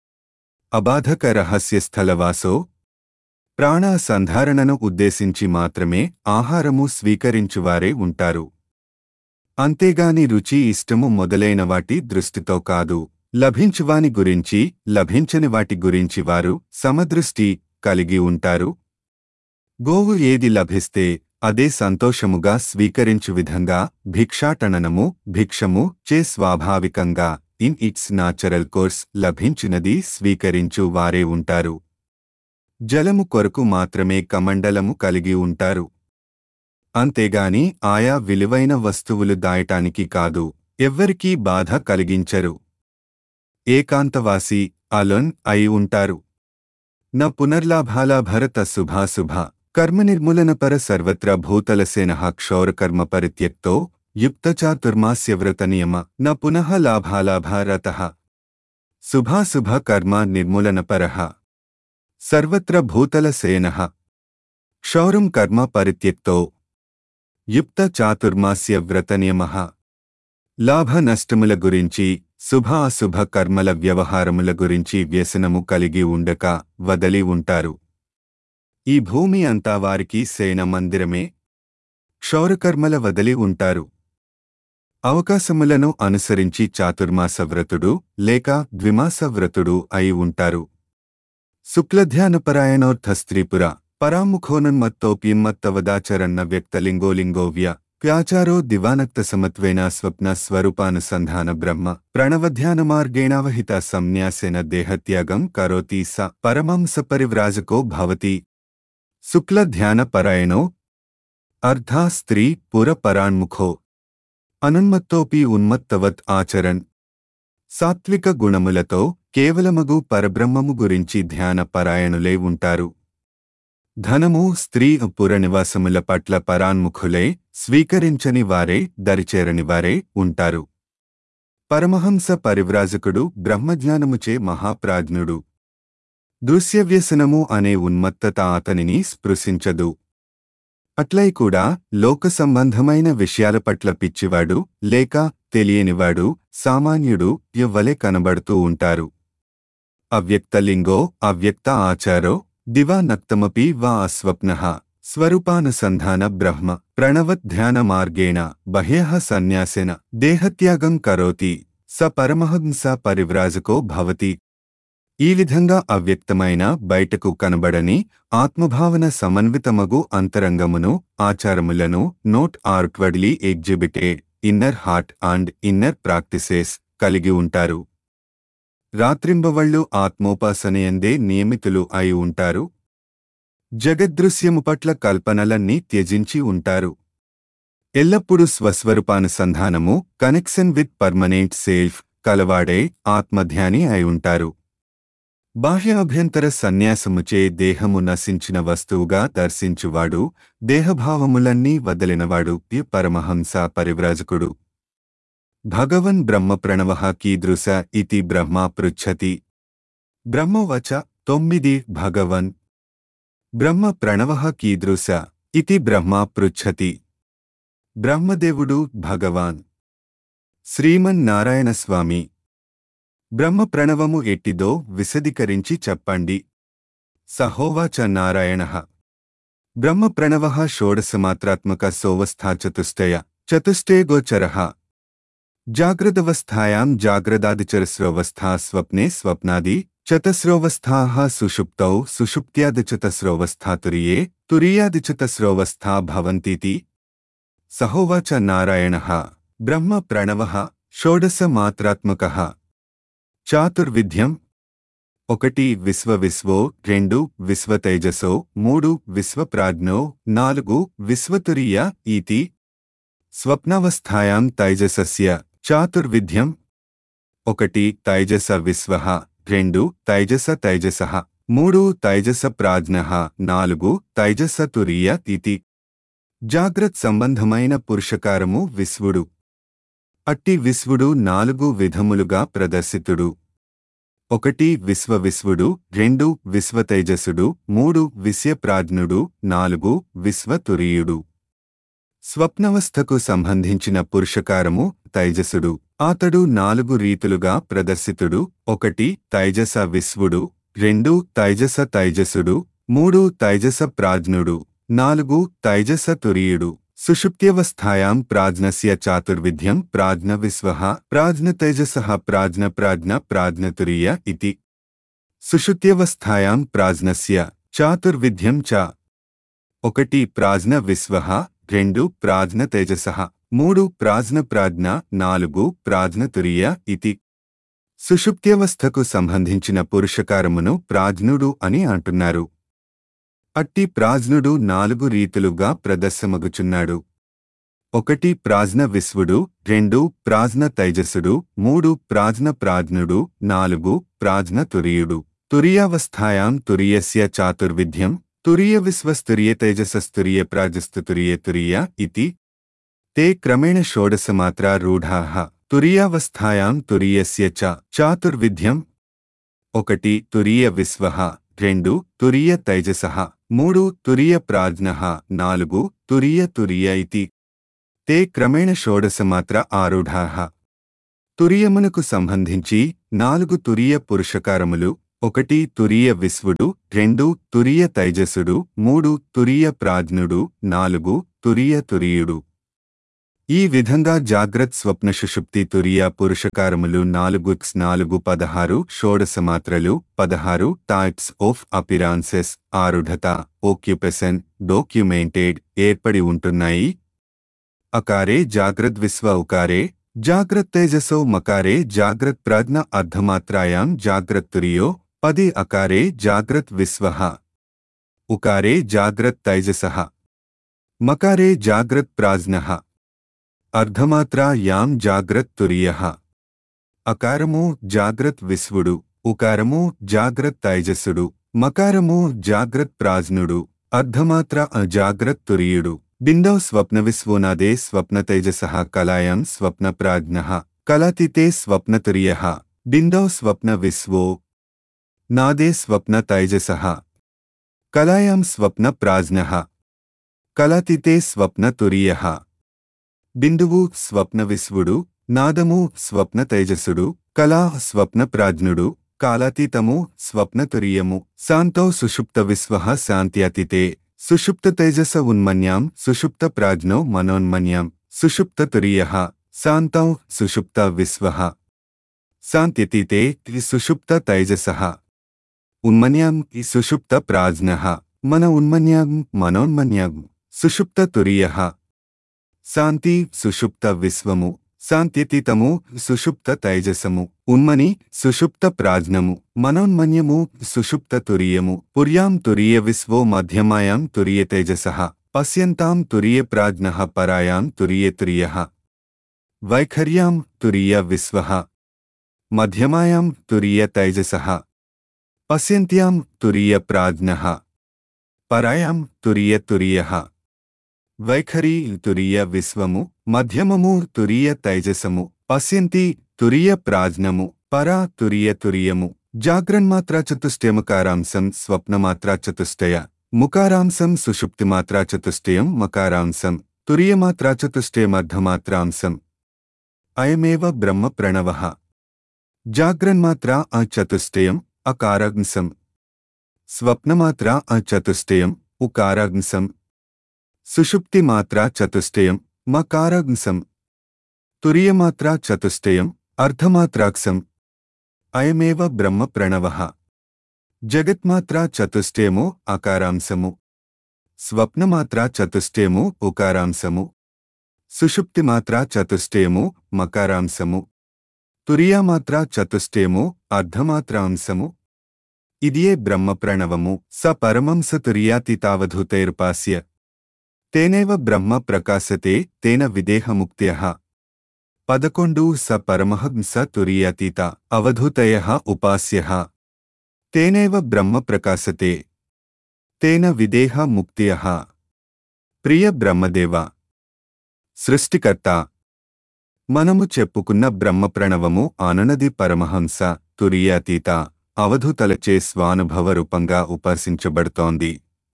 అబాధకరహస్య స్థలవాసో ప్రాణ సంధారణను ఉద్దేశించి మాత్రమే ఆహారము స్వీకరించువారే ఉంటారు అంతేగాని రుచి ఇష్టము మొదలైన వాటి దృష్టితో కాదు లభించువాని గురించి లభించని వాటి గురించి వారు సమదృష్టి కలిగి ఉంటారు గోవు ఏది లభిస్తే అదే సంతోషముగా స్వీకరించు విధంగా భిక్షాటననము భిక్షము చే స్వాభావికంగా ఇన్ ఇట్స్ నాచురల్ కోర్స్ లభించినది స్వీకరించు వారే ఉంటారు జలము కొరకు మాత్రమే కమండలము కలిగి ఉంటారు అంతేగాని ఆయా విలువైన వస్తువులు దాయటానికి కాదు ఎవ్వరికీ బాధ కలిగించరు ఏకాంతవాసి అలొన్ అయి ఉంటారు న పునర్లాభాల భరత శుభాశుభ కర్మనిర్మూలనపర సర్వత్ర భూతలసేన క్షౌరకర్మ పరిత్యక్తో యుక్తచాతుర్మాస్య వ్రతనియమ న పునః లాభాలాభారత శుభాశుభ కర్మ నిర్మూలనపరః సర్వత్ర భూతలసేన క్షౌరం కర్మ పరిత్యక్తో యుక్త చాతుర్మాస్య వ్రతనియమ లాభ నష్టముల గురించి శుభ అశుభ కర్మల వ్యవహారముల గురించి వ్యసనము కలిగి ఉండక వదలి ఉంటారు ఈ భూమి అంతా వారికి సేన మందిరమే క్షౌరకర్మల వదలి ఉంటారు అవకాశములను అనుసరించి చాతుర్మాస వ్రతుడు లేక ద్విమాస వ్రతుడు అయి ఉంటారు శుక్లధ్యానపరాయణోర్థ స్త్రీపుర పరాముఖోనన్మత్తోప్యమ్మత్తవదాచరన్న వ్యక్తలింగోలింగోవ్య ప్యాచారో దివానక్త సమత్వేన స్వప్న స్వరూపానుసంధాన బ్రహ్మ ప్రణవధ్యానమార్గేణావహిత సంన్యాసేన దేహత్యాగం కరోతి స పరమం సపరివ్రాజకో భవతి శుక్లధ్యానపరాయణో అర్ధా స్త్రీ పురపరాన్ముఖో అనున్మత్తోపి ఉన్మత్తవత్ ఆచరన్ సాత్విక గుణములతో కేవలమగు పరబ్రహ్మము గురించి ధ్యాన పరాయణులై ఉంటారు ధనము స్త్రీ పురనివాసముల పట్ల పరాన్ముఖులై స్వీకరించని వారే దరిచేరని వారే ఉంటారు పరమహంస పరివ్రాజకుడు బ్రహ్మజ్ఞానముచే మహాప్రాజ్ఞుడు దృశ్యవ్యసనము అనే ఉన్మత్తత అతనిని స్పృశించదు అట్లై కూడా లోక సంబంధమైన విషయాల పట్ల పిచ్చివాడు లేక తెలియనివాడు సామాన్యుడు ఎవ్వలే కనబడుతూ ఉంటారు అవ్యక్తలింగో అవ్యక్త ఆచారో దివా నక్తమపి వా అస్వప్న స్వరూపానుసంధాన బ్రహ్మ ప్రణవత్ ధ్యాన మార్గేణ బహ్యః సన్యాసేన దేహత్యాగం కరోతి స పరమహంస పరివ్రాజకో భవతి ఈ విధంగా అవ్యక్తమైన బయటకు కనబడని ఆత్మభావన సమన్వితమగు అంతరంగమును ఆచారములను not outwardly exhibited inner heart and inner practices కలిగి ఉంటారు రాత్రింబవళ్ళు ఆత్మోపాసనయందే నియమితులు అయి ఉంటారు జగదృశ్యము పట్ల కల్పనలన్నీ త్యజించి ఉంటారు ఎల్లప్పుడూ స్వస్వరూపానుసంధానము కనెక్షన్ విత్ పర్మనెంట్ సెల్ఫ్ కలవాడే ఆత్మధ్యాని అయి ఉంటారు బాహ్యాభ్యంతర సన్యాసముచే దేహము నశించిన వస్తువుగా దర్శించువాడు దేహభావములన్నీ వదిలినవాడు ఈ పరమహంస పరివ్రాజకుడు భగవన్ బ్రహ్మ ప్రణవ కీదృశ ఇతి బ్రహ్మ పృచ్ఛతి బ్రహ్మవచ తొమ్మిది భగవన్ బ్రహ్మ ప్రణవ కీదృశ ఇతి బ్రహ్మ పృచ్ఛతి బ్రహ్మదేవుడు భగవాన్ శ్రీమన్నారాయణ స్వామి బ్రహ్మ ప్రణవము ఎట్టిదో విశదీకరించి చెప్పండి సహోవాచ నారాయణ బ్రహ్మ ప్రణవ షోడశమాత్రాత్మక సోవస్థా చతుష్టయ చతుష్టే గోచర జాగ్రదవస్థాయాం జాగ్రదాదిచరస్రోవస్థా స్వప్నే స్వప్నాది చతస్రోవస్థా సుషుప్తౌ సుషుప్త్యాదిచతస్రోవస్థా తురియే తురీయాదిచతస్రోవస్థా భవంతీతి సహోవాచ నారాయణ బ్రహ్మ ప్రణవ షోడశమాత్రాత్మక చాతుర్విధ్యం ఒకటి విశ్వ విశ్వో రెండు విశ్వతైజసో మూడు విశ్వప్రాజ్ఞో నాలుగు విశ్వతురీయ ఈతి స్వప్నావస్థాయాం తైజసస్య చాతుర్విధ్యం ఒకటి తైజస విశ్వ రెండు తైజస తైజస మూడు తైజస ప్రాజ్ఞ నాలుగు తైజస తురీయ ఇతి జాగ్రత్ సంబంధమైన పురుషకారము విశ్వుడు అట్టి విశ్వుడు నాలుగు విధములుగా ప్రదర్శితుడు ఒకటి విశ్వ విశ్వుడు రెండు విశ్వతేజసుడు మూడు విశ్యప్రాజ్ఞుడు నాలుగు విశ్వతురీయుడు స్వప్నవస్థకు సంబంధించిన పురుషకారము తైజసుడు అతడు నాలుగు రీతులుగా ప్రదర్శితుడు ఒకటి తైజస విశ్వుడు రెండు తైజస తైజసుడు మూడు తైజస ప్రాజ్ఞుడు నాలుగు తైజస తురీయుడు సుషుప్త్యవస్థాయాం ప్రాజ్ఞస్య చాతుర్విధ్యం ప్రాజ్ఞ విశ్వ ప్రాజ్ఞతైజస ప్రాజ్ఞ ప్రాజ్ఞ ప్రాజ్ఞతురీయ ఇతి సుషుప్త్యవస్థాయాం ప్రాజ్ఞస్య చాతుర్విధ్యం చ ఒకటి ప్రాజ్ఞ విశ్వ రెండు ప్రాజ్ఞ తేజస మూడు ప్రాజ్ఞ ప్రాజ్ఞ నాలుగు ప్రాజ్ఞ తురీయ ఇతి సుషుప్త్యవస్థకు సంబంధించిన పురుషకారమును ప్రాజ్ఞుడు అని అంటున్నారు అట్టి ప్రాజ్ఞుడు నాలుగు రీతులుగా ప్రదర్శమగుచున్నాడు ఒకటి ప్రాజ్ఞ విశ్వుడు రెండు ప్రాజ్ఞ తైజసుడు మూడు ప్రాజ్ఞ ప్రాజ్ఞుడు నాలుగు ప్రాజ్ఞ తురీయుడు తురీయావస్థాయాం తురీయస్య చాతుర్విధ్యం తురీయ విశ్వస్తురీయ తేజసస్తురీయ ప్రాజస్తుతురీయ తురీయ ఇతి తే క్రమేణ షోడశమాత్రా రూఢాః తురీయావస్థాయాం తురీయస్య చ చాతుర్విధ్యం ఒకటి తురీయ విశ్వ రెండు తురీయ తైజస మూడు తురీయ ప్రాజ్ఞ నాలుగు తురీయ తురీయ ఇతి తే క్రమేణ షోడశమాత్ర ఆరూఢాః తురియమునకు సంబంధించి నాలుగు తురీయ పురుషకారములు ఒకటి తురీయ విశ్వుడు రెండు తురీయ తైజసుడు మూడు తురీయ ప్రాజ్ఞుడు నాలుగు తురీయ తురీయుడు ఈ విధంగా జాగ్రత్ స్వప్న సుషుప్తి తురియ పురుషకారములు నాలుగు క్స్ నాలుగు పదహారు షోడశమాత్రలు పదహారు టైప్స్ ఆఫ్ అపిరాన్సెస్ ఆరుఢత ఓక్యుపెసన్ డాక్యుమెంటెడ్ ఏర్పడి ఉంటున్నాయి అకారే జాగ్రద్ విశ్వ ఉకారే జాగ్రత్ తేజసో మకారే జాగ్రత్ ప్రజ్ఞ అర్ధమాత్రాయాం జాగ్రత్ తురియో పది అకారే జాగ్రత్ విశ్వ ఉకారే జాగ్రత్ తైజస మకారే జాగ్రత్ ప్రాజ్ఞ అర్ధమాత్రా యాం జాగ్రత్ తురియ అకారము జాగ్రత్ విశ్వుడు ఉకారము జాగ్రత్ తైజస్సుడు మకారము జాగ్రత్ ప్రాజ్ఞుడు అర్ధమాత్ర అజాగ్రత్ తురియుడు బిందౌ స్వప్న విశ్వోనాదే స్వప్న తైజస కలాయాం స్వప్న ప్రాజ్ఞ కలాతితే స్వప్న తురియ బిందౌ స్వప్న విశ్వో నాదే స్వప్న తైజస కలాయాం స్వప్న ప్రాజ్ఞ కలాతితే స్వప్న తురియ బిందువు స్వప్న విశ్వుడు నాదము స్వప్న తేజసుడు కళా స్వప్న ప్రాజ్ఞుడు కాలాతీతము స్వప్న తురియము శాంతో సుషుప్త విశ్వ శాంత్యతితే సుషుప్త తేజస ఉన్మన్యాం సుషుప్త ప్రాజ్ఞో మనోన్మన్యాం సుషుప్త తురియ శాంతం సుషుప్త విశ్వ శాంత్యతితే సుషుప్త తైజస ఉన్మన్యాం ఈ సుషుప్త ప్రాజ్ఞ మన ఉన్మన్యాం మనోన్మన్యాం సుషుప్త తురియ శాంతి సుషుప్త విశ్వము శాంత్యతీతము సుషుప్త తైజసము ఉన్మని సుషుప్త ప్రాజ్ఞము మనోన్మన్యము సుషుప్త తురియము పుర్యాం తురియ విశ్వో మధ్యమాయాం తురియ తేజస పశ్యంతాం తురియ ప్రాజ్ఞ పరాయాం తురియ తురియ వైఖర్యాం తురియ విశ్వ మధ్యమాయాం తురియ తైజస పశ్యంత్యాం తురియ ప్రాజ్ఞ పరాయాం తురియ తురియ వైఖరి తురియ విశ్వము మధ్యమము తురియ తైజసము పశ్యంతి తురియ ప్రాజ్ఞము పరా తురియ తురియము జాగ్రన్మాత్రా చతుష్టయమకారాంశం స్వప్నమాత్రా చతుష్టయ ముకారాంశం సుషుప్తిమాత్రా చతుష్టయం మకారాంశం తురియమాత్రా చతుష్టయమర్ధమాత్రాంశం అయమేవ బ్రహ్మ ప్రణవ జాగ్రన్మాత్రా అచతుష్టయం అకారాంశం స్వప్నమాత్రా అచతుష్టయం ఉకారాంశం సుషుప్తిమాత్రా చతుష్టయం మకారాంశం తురియమాత్రా చతుష్టయం అర్ధమాత్రాక్షం అయమేవ బ్రహ్మ ప్రణవ జగత్మాత్రా చతుష్టయము అకారాంశము స్వప్నమాత్రా చతుష్టయము ఉకారాంశము సుషుప్తిమాత్రా చతుష్టయము మకారాంశము తురియామాత్రా చతుష్టయము అర్ధమాత్రాంశము ఇదియే బ్రహ్మ ప్రణవము స పరమంస తుర్యాతితావధూతైరుపాస్య తేనేవ బ్రహ్మ ప్రకాశతే తేన విదేహముక్త్య పదకొండు స పరమహంస తురీయతీత అవధూతయ ఉపాస్య తేనేవ బ్రహ్మ ప్రకాశతే తేన విదేహ ముక్త్య ప్రియ బ్రహ్మదేవ సృష్టికర్త మనము చెప్పుకున్న బ్రహ్మ ప్రణవము ఆననది పరమహంస తురీయాతీత అవధూతలచే స్వానుభవ రూపంగా ఉపాసించబడుతోంది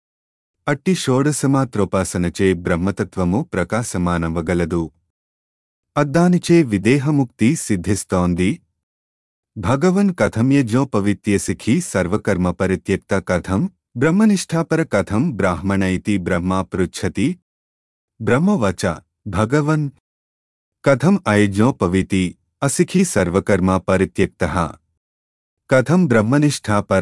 అట్టి షోడశమాత్రోపాసనచే బ్రహ్మతత్వము ప్రకాశమానవ్వగలదు అద్దానిచే విదేహముక్తి సిద్ధిస్తోంది భగవన్ కథం యజ్ఞోపవిత్య సిఖి సర్వకర్మ పరిత్యక్త కథం బ్రహ్మనిష్ఠాపర కథం బ్రాహ్మణ ఇతి బ్రహ్మా పృచ్ఛతి బ్రహ్మవచ భగవన్ కథం అయజ్ఞోపవితి అసిఖి సర్వకర్మ పరిత్యక్త కథం బ్రహ్మనిష్ఠాపర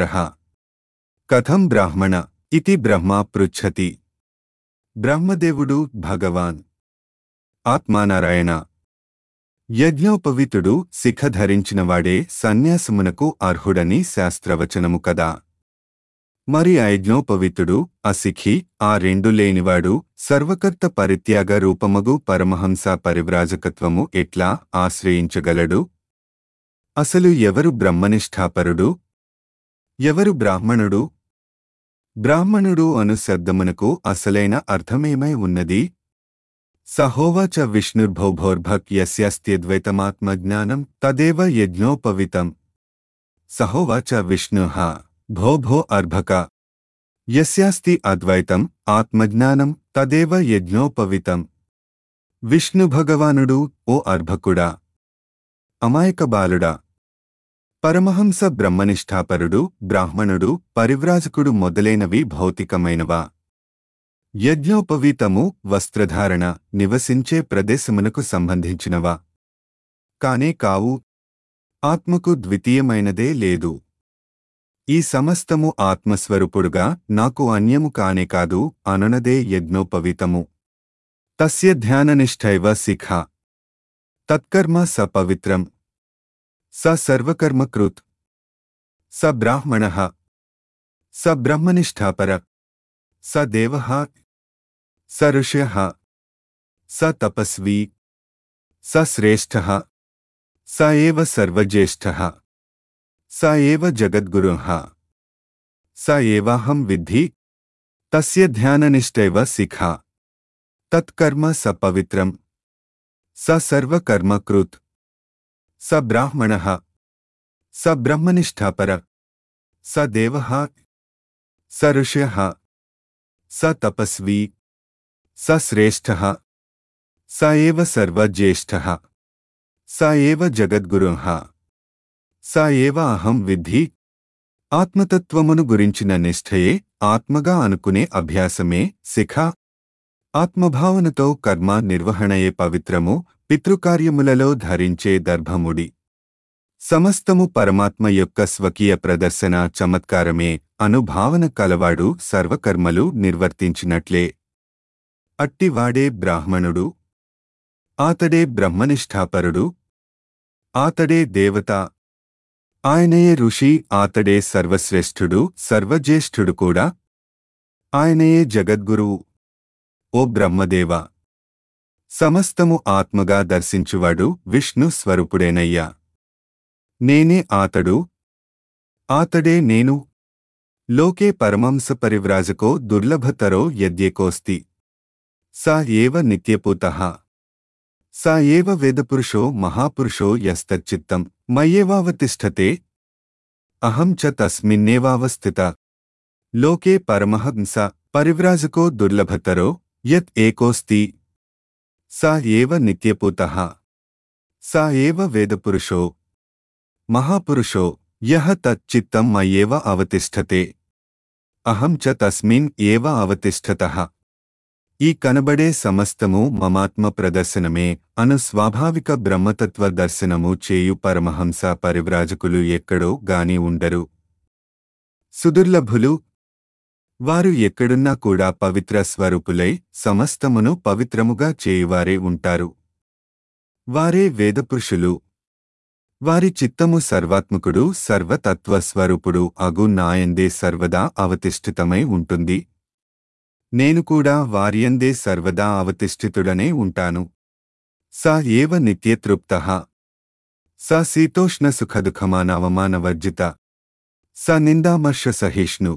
కథం బ్రాహ్మణ ఇతి బ్రహ్మా పృచ్ఛతి బ్రహ్మదేవుడు భగవాన్ ఆత్మానారాయణ యజ్ఞోపవితుడు శిఖ ధరించినవాడే సన్యాసమునకు అర్హుడని శాస్త్రవచనము కదా మరి అయజ్ఞోపవితుడు అసిఖి ఆ రెండు లేనివాడు సర్వకర్త పరిత్యాగ రూపమగు పరమహంస పరివ్రాజకత్వము ఎట్లా ఆశ్రయించగలడు అసలు ఎవరు బ్రహ్మనిష్ఠాపరుడు ఎవరు బ్రాహ్మణుడు బ్రాహ్మణుడు అను శబ్దమునకు అసలైన అర్థమేమై ఉన్నది సహోవాచ విష్ణుర్భౌభోర్భక్ యస్యాస్త్యద్వైతమాత్మజ్ఞానం తదేవ యజ్ఞోపవితం సహోవాచ విష్ణుః భో భో అర్భక యస్యాస్తి అద్వైతం ఆత్మజ్ఞానం తదేవ యజ్ఞోపవితం విష్ణు భగవానుడు ఓ అర్భకుడా అమాయక బాలుడా పరమహంస బ్రహ్మనిష్ఠాపరుడు బ్రాహ్మణుడు పరివ్రాజకుడు మొదలైనవి భౌతికమైనవా యజ్ఞోపవీతము వస్త్రధారణ నివసించే ప్రదేశమునకు సంబంధించినవా కానే కావు ఆత్మకు ద్వితీయమైనదే లేదు ఈ సమస్తము ఆత్మస్వరూపుడుగా నాకు అన్యము కానే కాదు అననదే యజ్ఞోపవీతము తస్య ధ్యాననిష్ఠైవ శిఖ తత్కర్మ స పవిత్రం స సర్వకర్మకృత్ స బ్రాహ్మణ స బ్రహ్మనిష్ఠాపర స దేవ స ఋష్య స తపస్వీ స శ్రేష్ఠ స ఏవ సర్వజ్యేష్ఠ స ఏవ జగద్గురు స ఏవాహం విద్ధి తస్య ధ్యాననిష్టైవ శిఖ తత్కర్మ స పవిత్రం స సర్వకర్మకృత్ స బ్రాహ్మణ స బ్రహ్మనిష్ఠాపర స దేవ స ఋష్య స తపస్వీ స శ్రేష్ఠ స ఏవ సర్వజ్యేష్ఠ స ఏవ జగద్గురు స ఏవ అహం విద్ధి ఆత్మతత్వమును గురించిన నిష్ఠయే ఆత్మగా అనుకునే అభ్యాసమే శిఖ ఆత్మభావనతో కర్మ నిర్వహణయే పవిత్రము పితృకార్యములలో ధరించే దర్భముడి సమస్తము పరమాత్మ యొక్క స్వకీయ ప్రదర్శన చమత్కారమే అనుభావన కలవాడు సర్వకర్మలు నిర్వర్తించినట్లే అట్టివాడే బ్రాహ్మణుడు ఆతడే బ్రహ్మనిష్ఠాపరుడు ఆతడే దేవత ఆయనయే ఋషి ఆతడే సర్వశ్రేష్ఠుడు సర్వజ్యేష్ఠుడు కూడా ఆయనయే జగద్గురువు ఓ బ్రహ్మదేవ సమస్తము ఆత్మగా దర్శించువాడు విష్ణు స్వరూపుడేనయ్యా నేనే ఆతడు ఆతడే నేను లోకే పరమంస పరివ్రాజకో దుర్లభతరో యద్యేకోస్తి సా ఏవ నిత్యపూతః సా ఏవ వేదపురుషో మహాపురుషో యస్తచ్చిత్తం మయ్యేవావతిష్ఠతే అహం చ తస్మిన్నేవావస్థిత లోకే పరమహంస పరివ్రాజకో దుర్లభతరో యత్ ఏకోస్తి సా ఏవ నిత్యపూతః సా ఏవ వేదపురుషో మహాపురుషో యః తచ్చిత్తం మయ్యేవ అవతిష్ఠతే అహం చ తస్మిన్ ఏవ అవతిష్ఠతః ఈ కనబడే సమస్తము మమాత్మ ప్రదర్శనమే అను స్వాభావిక బ్రహ్మతత్వ దర్శనము చేయు పరమహంస పరివ్రాజకులు ఎక్కడో గాని ఉండరు సుదుర్లభులు వారు ఎక్కడున్నా కూడా పవిత్ర స్వరూపులై సమస్తమును పవిత్రముగా చేయువారే ఉంటారు వారే వేదపురుషులు వారి చిత్తము సర్వాత్మకుడు సర్వతత్వ స్వరూపుడు అగు నాయందే సర్వదా అవతిష్ఠితమై ఉంటుంది నేను కూడా వార్యందే సర్వదా అవతిష్ఠితుడనే ఉంటాను స ఏవ నిత్యతృప్త స శీతోష్ణ సుఖదుఖమానవమానవర్జిత స నిందామర్ష సహిష్ణు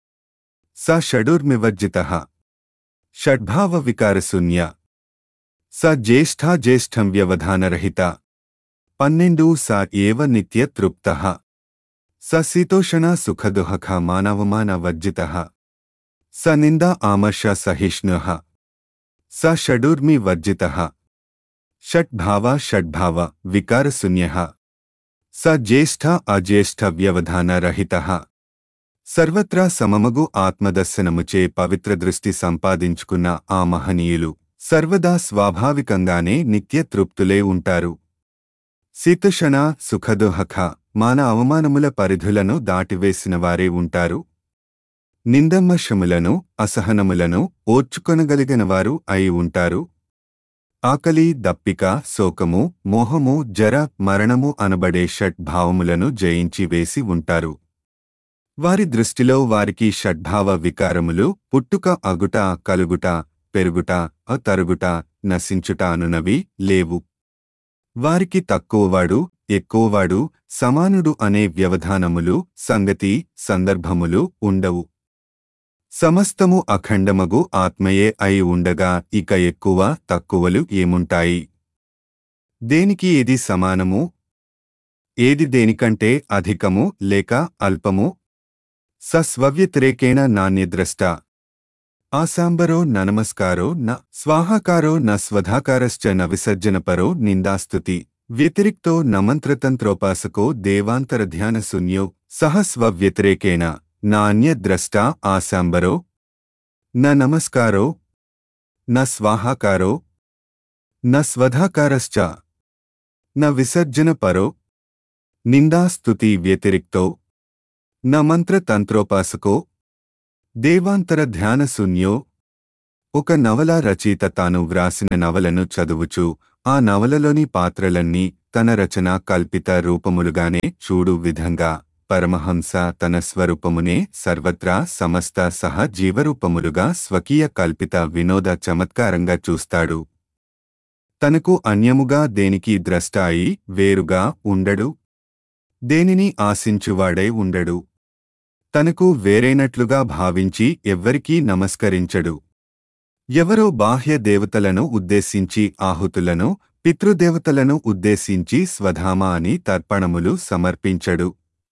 స షడుర్మివర్జిత షడ్భావ వికారశూన్య స జ్యేష్ఠా జ్యేష్ఠం వ్యవధానరహిత పన్నెండు స ఏవ నిత్యతృప్త స శీతోషణ సుఖదుహఖ మానవమానవర్జిత స నిందా ఆమర్ష సహిష్ణు స షడుర్మి వర్జిత షడ్భావ షడ్భావ వికారశూన్య స జ్యేష్ఠ అజ్యేష్ఠ వ్యవధానరహిత సర్వత్రా సమమగు ఆత్మదర్శనముచే పవిత్ర దృష్టి సంపాదించుకున్న ఆ మహనీయులు సర్వదా స్వాభావికంగానే నిత్య తృప్తులే ఉంటారు శీతుషణ సుఖదుహఖ మాన అవమానముల పరిధులను దాటివేసిన వారే ఉంటారు నిందమ్మశములను అసహనములను ఓర్చుకొనగలిగినవారు అయి ఉంటారు ఆకలి దప్పిక శోకము మోహము జర మరణము అనబడే షడ్భావములను జయించి వేసి ఉంటారు వారి దృష్టిలో వారికి షడ్భావ వికారములు పుట్టుక అగుట కలుగుట పెరుగుట తరుగుట నశించుట అనునవి లేవు వారికి తక్కువవాడు ఎక్కువవాడు సమానుడు అనే వ్యవధానములు సంగతి సందర్భములు ఉండవు సమస్తము అఖండమగు ఆత్మయే అయి ఉండగా ఇక ఎక్కువ తక్కువలు ఏముంటాయి దేనికి ఏది సమానము ఏది దేనికంటే అధికము లేక అల్పము సస్వవ్యతిరేకేణ నాణ్యద్రష్ట ఆసాంబరో న నమస్కారో న స్వాహాకారో న స్వధాకారశ్చ న విసర్జనపరో నిందాస్తుతి వ్యతిరిక్తో నమంత్రతంత్రోపాసకో దేవాంతరధ్యానశూన్యో సహ స్వవ్యతిరేకేణ నాణ్యద్రష్ట ఆసాంబరో న నమస్కారో న స్వాహాకారో న స్వధాకారశ్చ న విసర్జనపరో నిందాస్తుతి వ్యతిరిక్తో న మంత్రతంత్రోపాసకో దేవాంతర ధ్యానశూన్యో ఒక నవల రచయిత తాను వ్రాసిన నవలను చదువుచు ఆ నవలలోని పాత్రలన్నీ తన రచన కల్పిత రూపములుగానే చూడు విధంగా పరమహంస తన స్వరూపమునే సర్వత్రా సమస్త సహ జీవరూపములుగా స్వకీయ కల్పిత వినోద చమత్కారంగా చూస్తాడు తనకు అన్యముగా దేనికి ద్రష్ట అయి వేరుగా ఉండడు దేనిని ఆశించువాడై ఉండడు తనకు వేరైనట్లుగా భావించి ఎవ్వరికీ నమస్కరించడు ఎవరో బాహ్య దేవతలను ఉద్దేశించి ఆహుతులను పితృదేవతలను ఉద్దేశించి స్వధామ అని తర్పణములు సమర్పించడు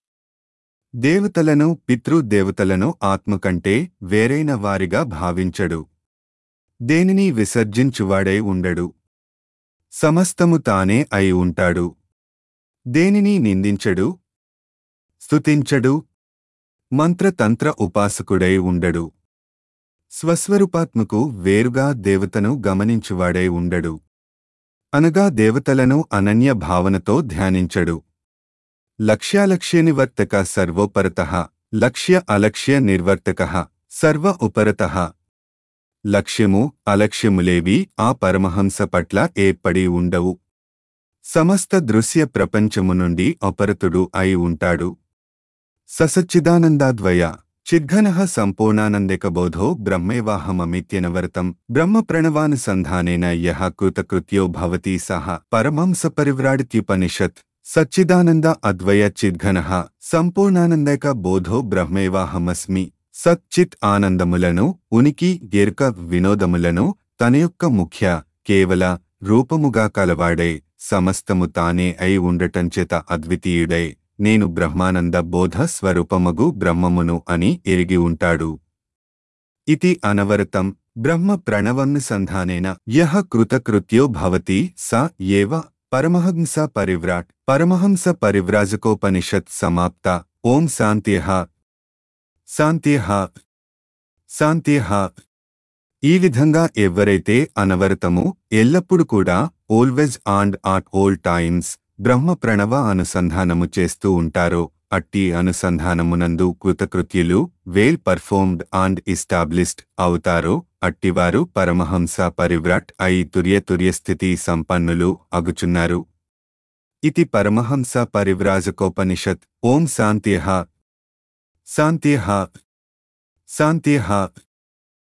దేవతలను పితృదేవతలను ఆత్మకంటే వేరైన వారిగా భావించడు దేనిని విసర్జించువాడై ఉండడు సమస్తము తానే అయి ఉంటాడు దేనిని నిందించడు స్తుతించడు మంత్రతంత్ర ఉపాసకుడై ఉండడు స్వస్వరూపాత్మకు వేరుగా దేవతను గమనించువాడై ఉండడు అనగా దేవతలను అనన్య భావనతో ధ్యానించడు లక్ష్యాలక్ష్య నివర్తక సర్వోపరత లక్ష్య అలక్ష్య నిర్వర్తక సర్వ ఉపరత లక్ష్యము అలక్ష్యములేవి ఆ పరమహంస పట్ల ఏర్పడి ఉండవు సమస్త దృశ్య ప్రపంచము నుండి అపరతుడు అయి ఉంటాడు ససచ్చిదానందాద్వయ చిద్ఘనః సంపూర్ణానందికబోధో బ్రహ్మైవాహమమిత్యనవరతం బ్రహ్మ ప్రణవానుసంధానేన యః కృతకృత్యో భవతి సహ పరమం సపరివ్రాడిత్యుపనిషత్ సచ్చిదానంద అద్వయ చిద్ఘనః సంపూర్ణానందక బోధో బ్రహ్మైవాహమస్మి సచ్చిత్ ఆనందములను ఉనికి ఎరుక వినోదములను తన యొక్క ముఖ్య కేవల రూపముగా కలవాడే సమస్తము తానే అయి ఉండటంచేత అద్వితీయుడై నేను బ్రహ్మానంద బోధ స్వరూపమగు బ్రహ్మమును అని ఎరిగి ఉంటాడు ఇతి అనవరతం బ్రహ్మ ప్రణవన్నుసంధానేన యః కృతకృత్యో భవతి స ఏవ పరమహంస పరివ్రాట్ పరమహంస పరివ్రాజకోపనిషత్ సమాప్త ఓం శాంత్యః శాంత్యః శాంత్యః ఈ విధంగా ఎవ్వరైతే అనవరతము ఎల్లప్పుడు కూడా always and at all times బ్రహ్మ ప్రణవ అనుసంధానము చేస్తూ ఉంటారో అట్టి అనుసంధానమునందు కృతకృత్యులు వేల్ పర్ఫార్మ్డ్ అండ్ ఇస్టాబ్లిష్డ్ అవుతారో అట్టివారు పరమహంస పరివ్రాట్ అయి తుర్య తుర్యస్థితి సంపన్నులు అగుచున్నారు ఇతి పరమహంస పరివ్రాజకోపనిషత్ ఓం శాంత్యః శాంత్యః శాంత్యః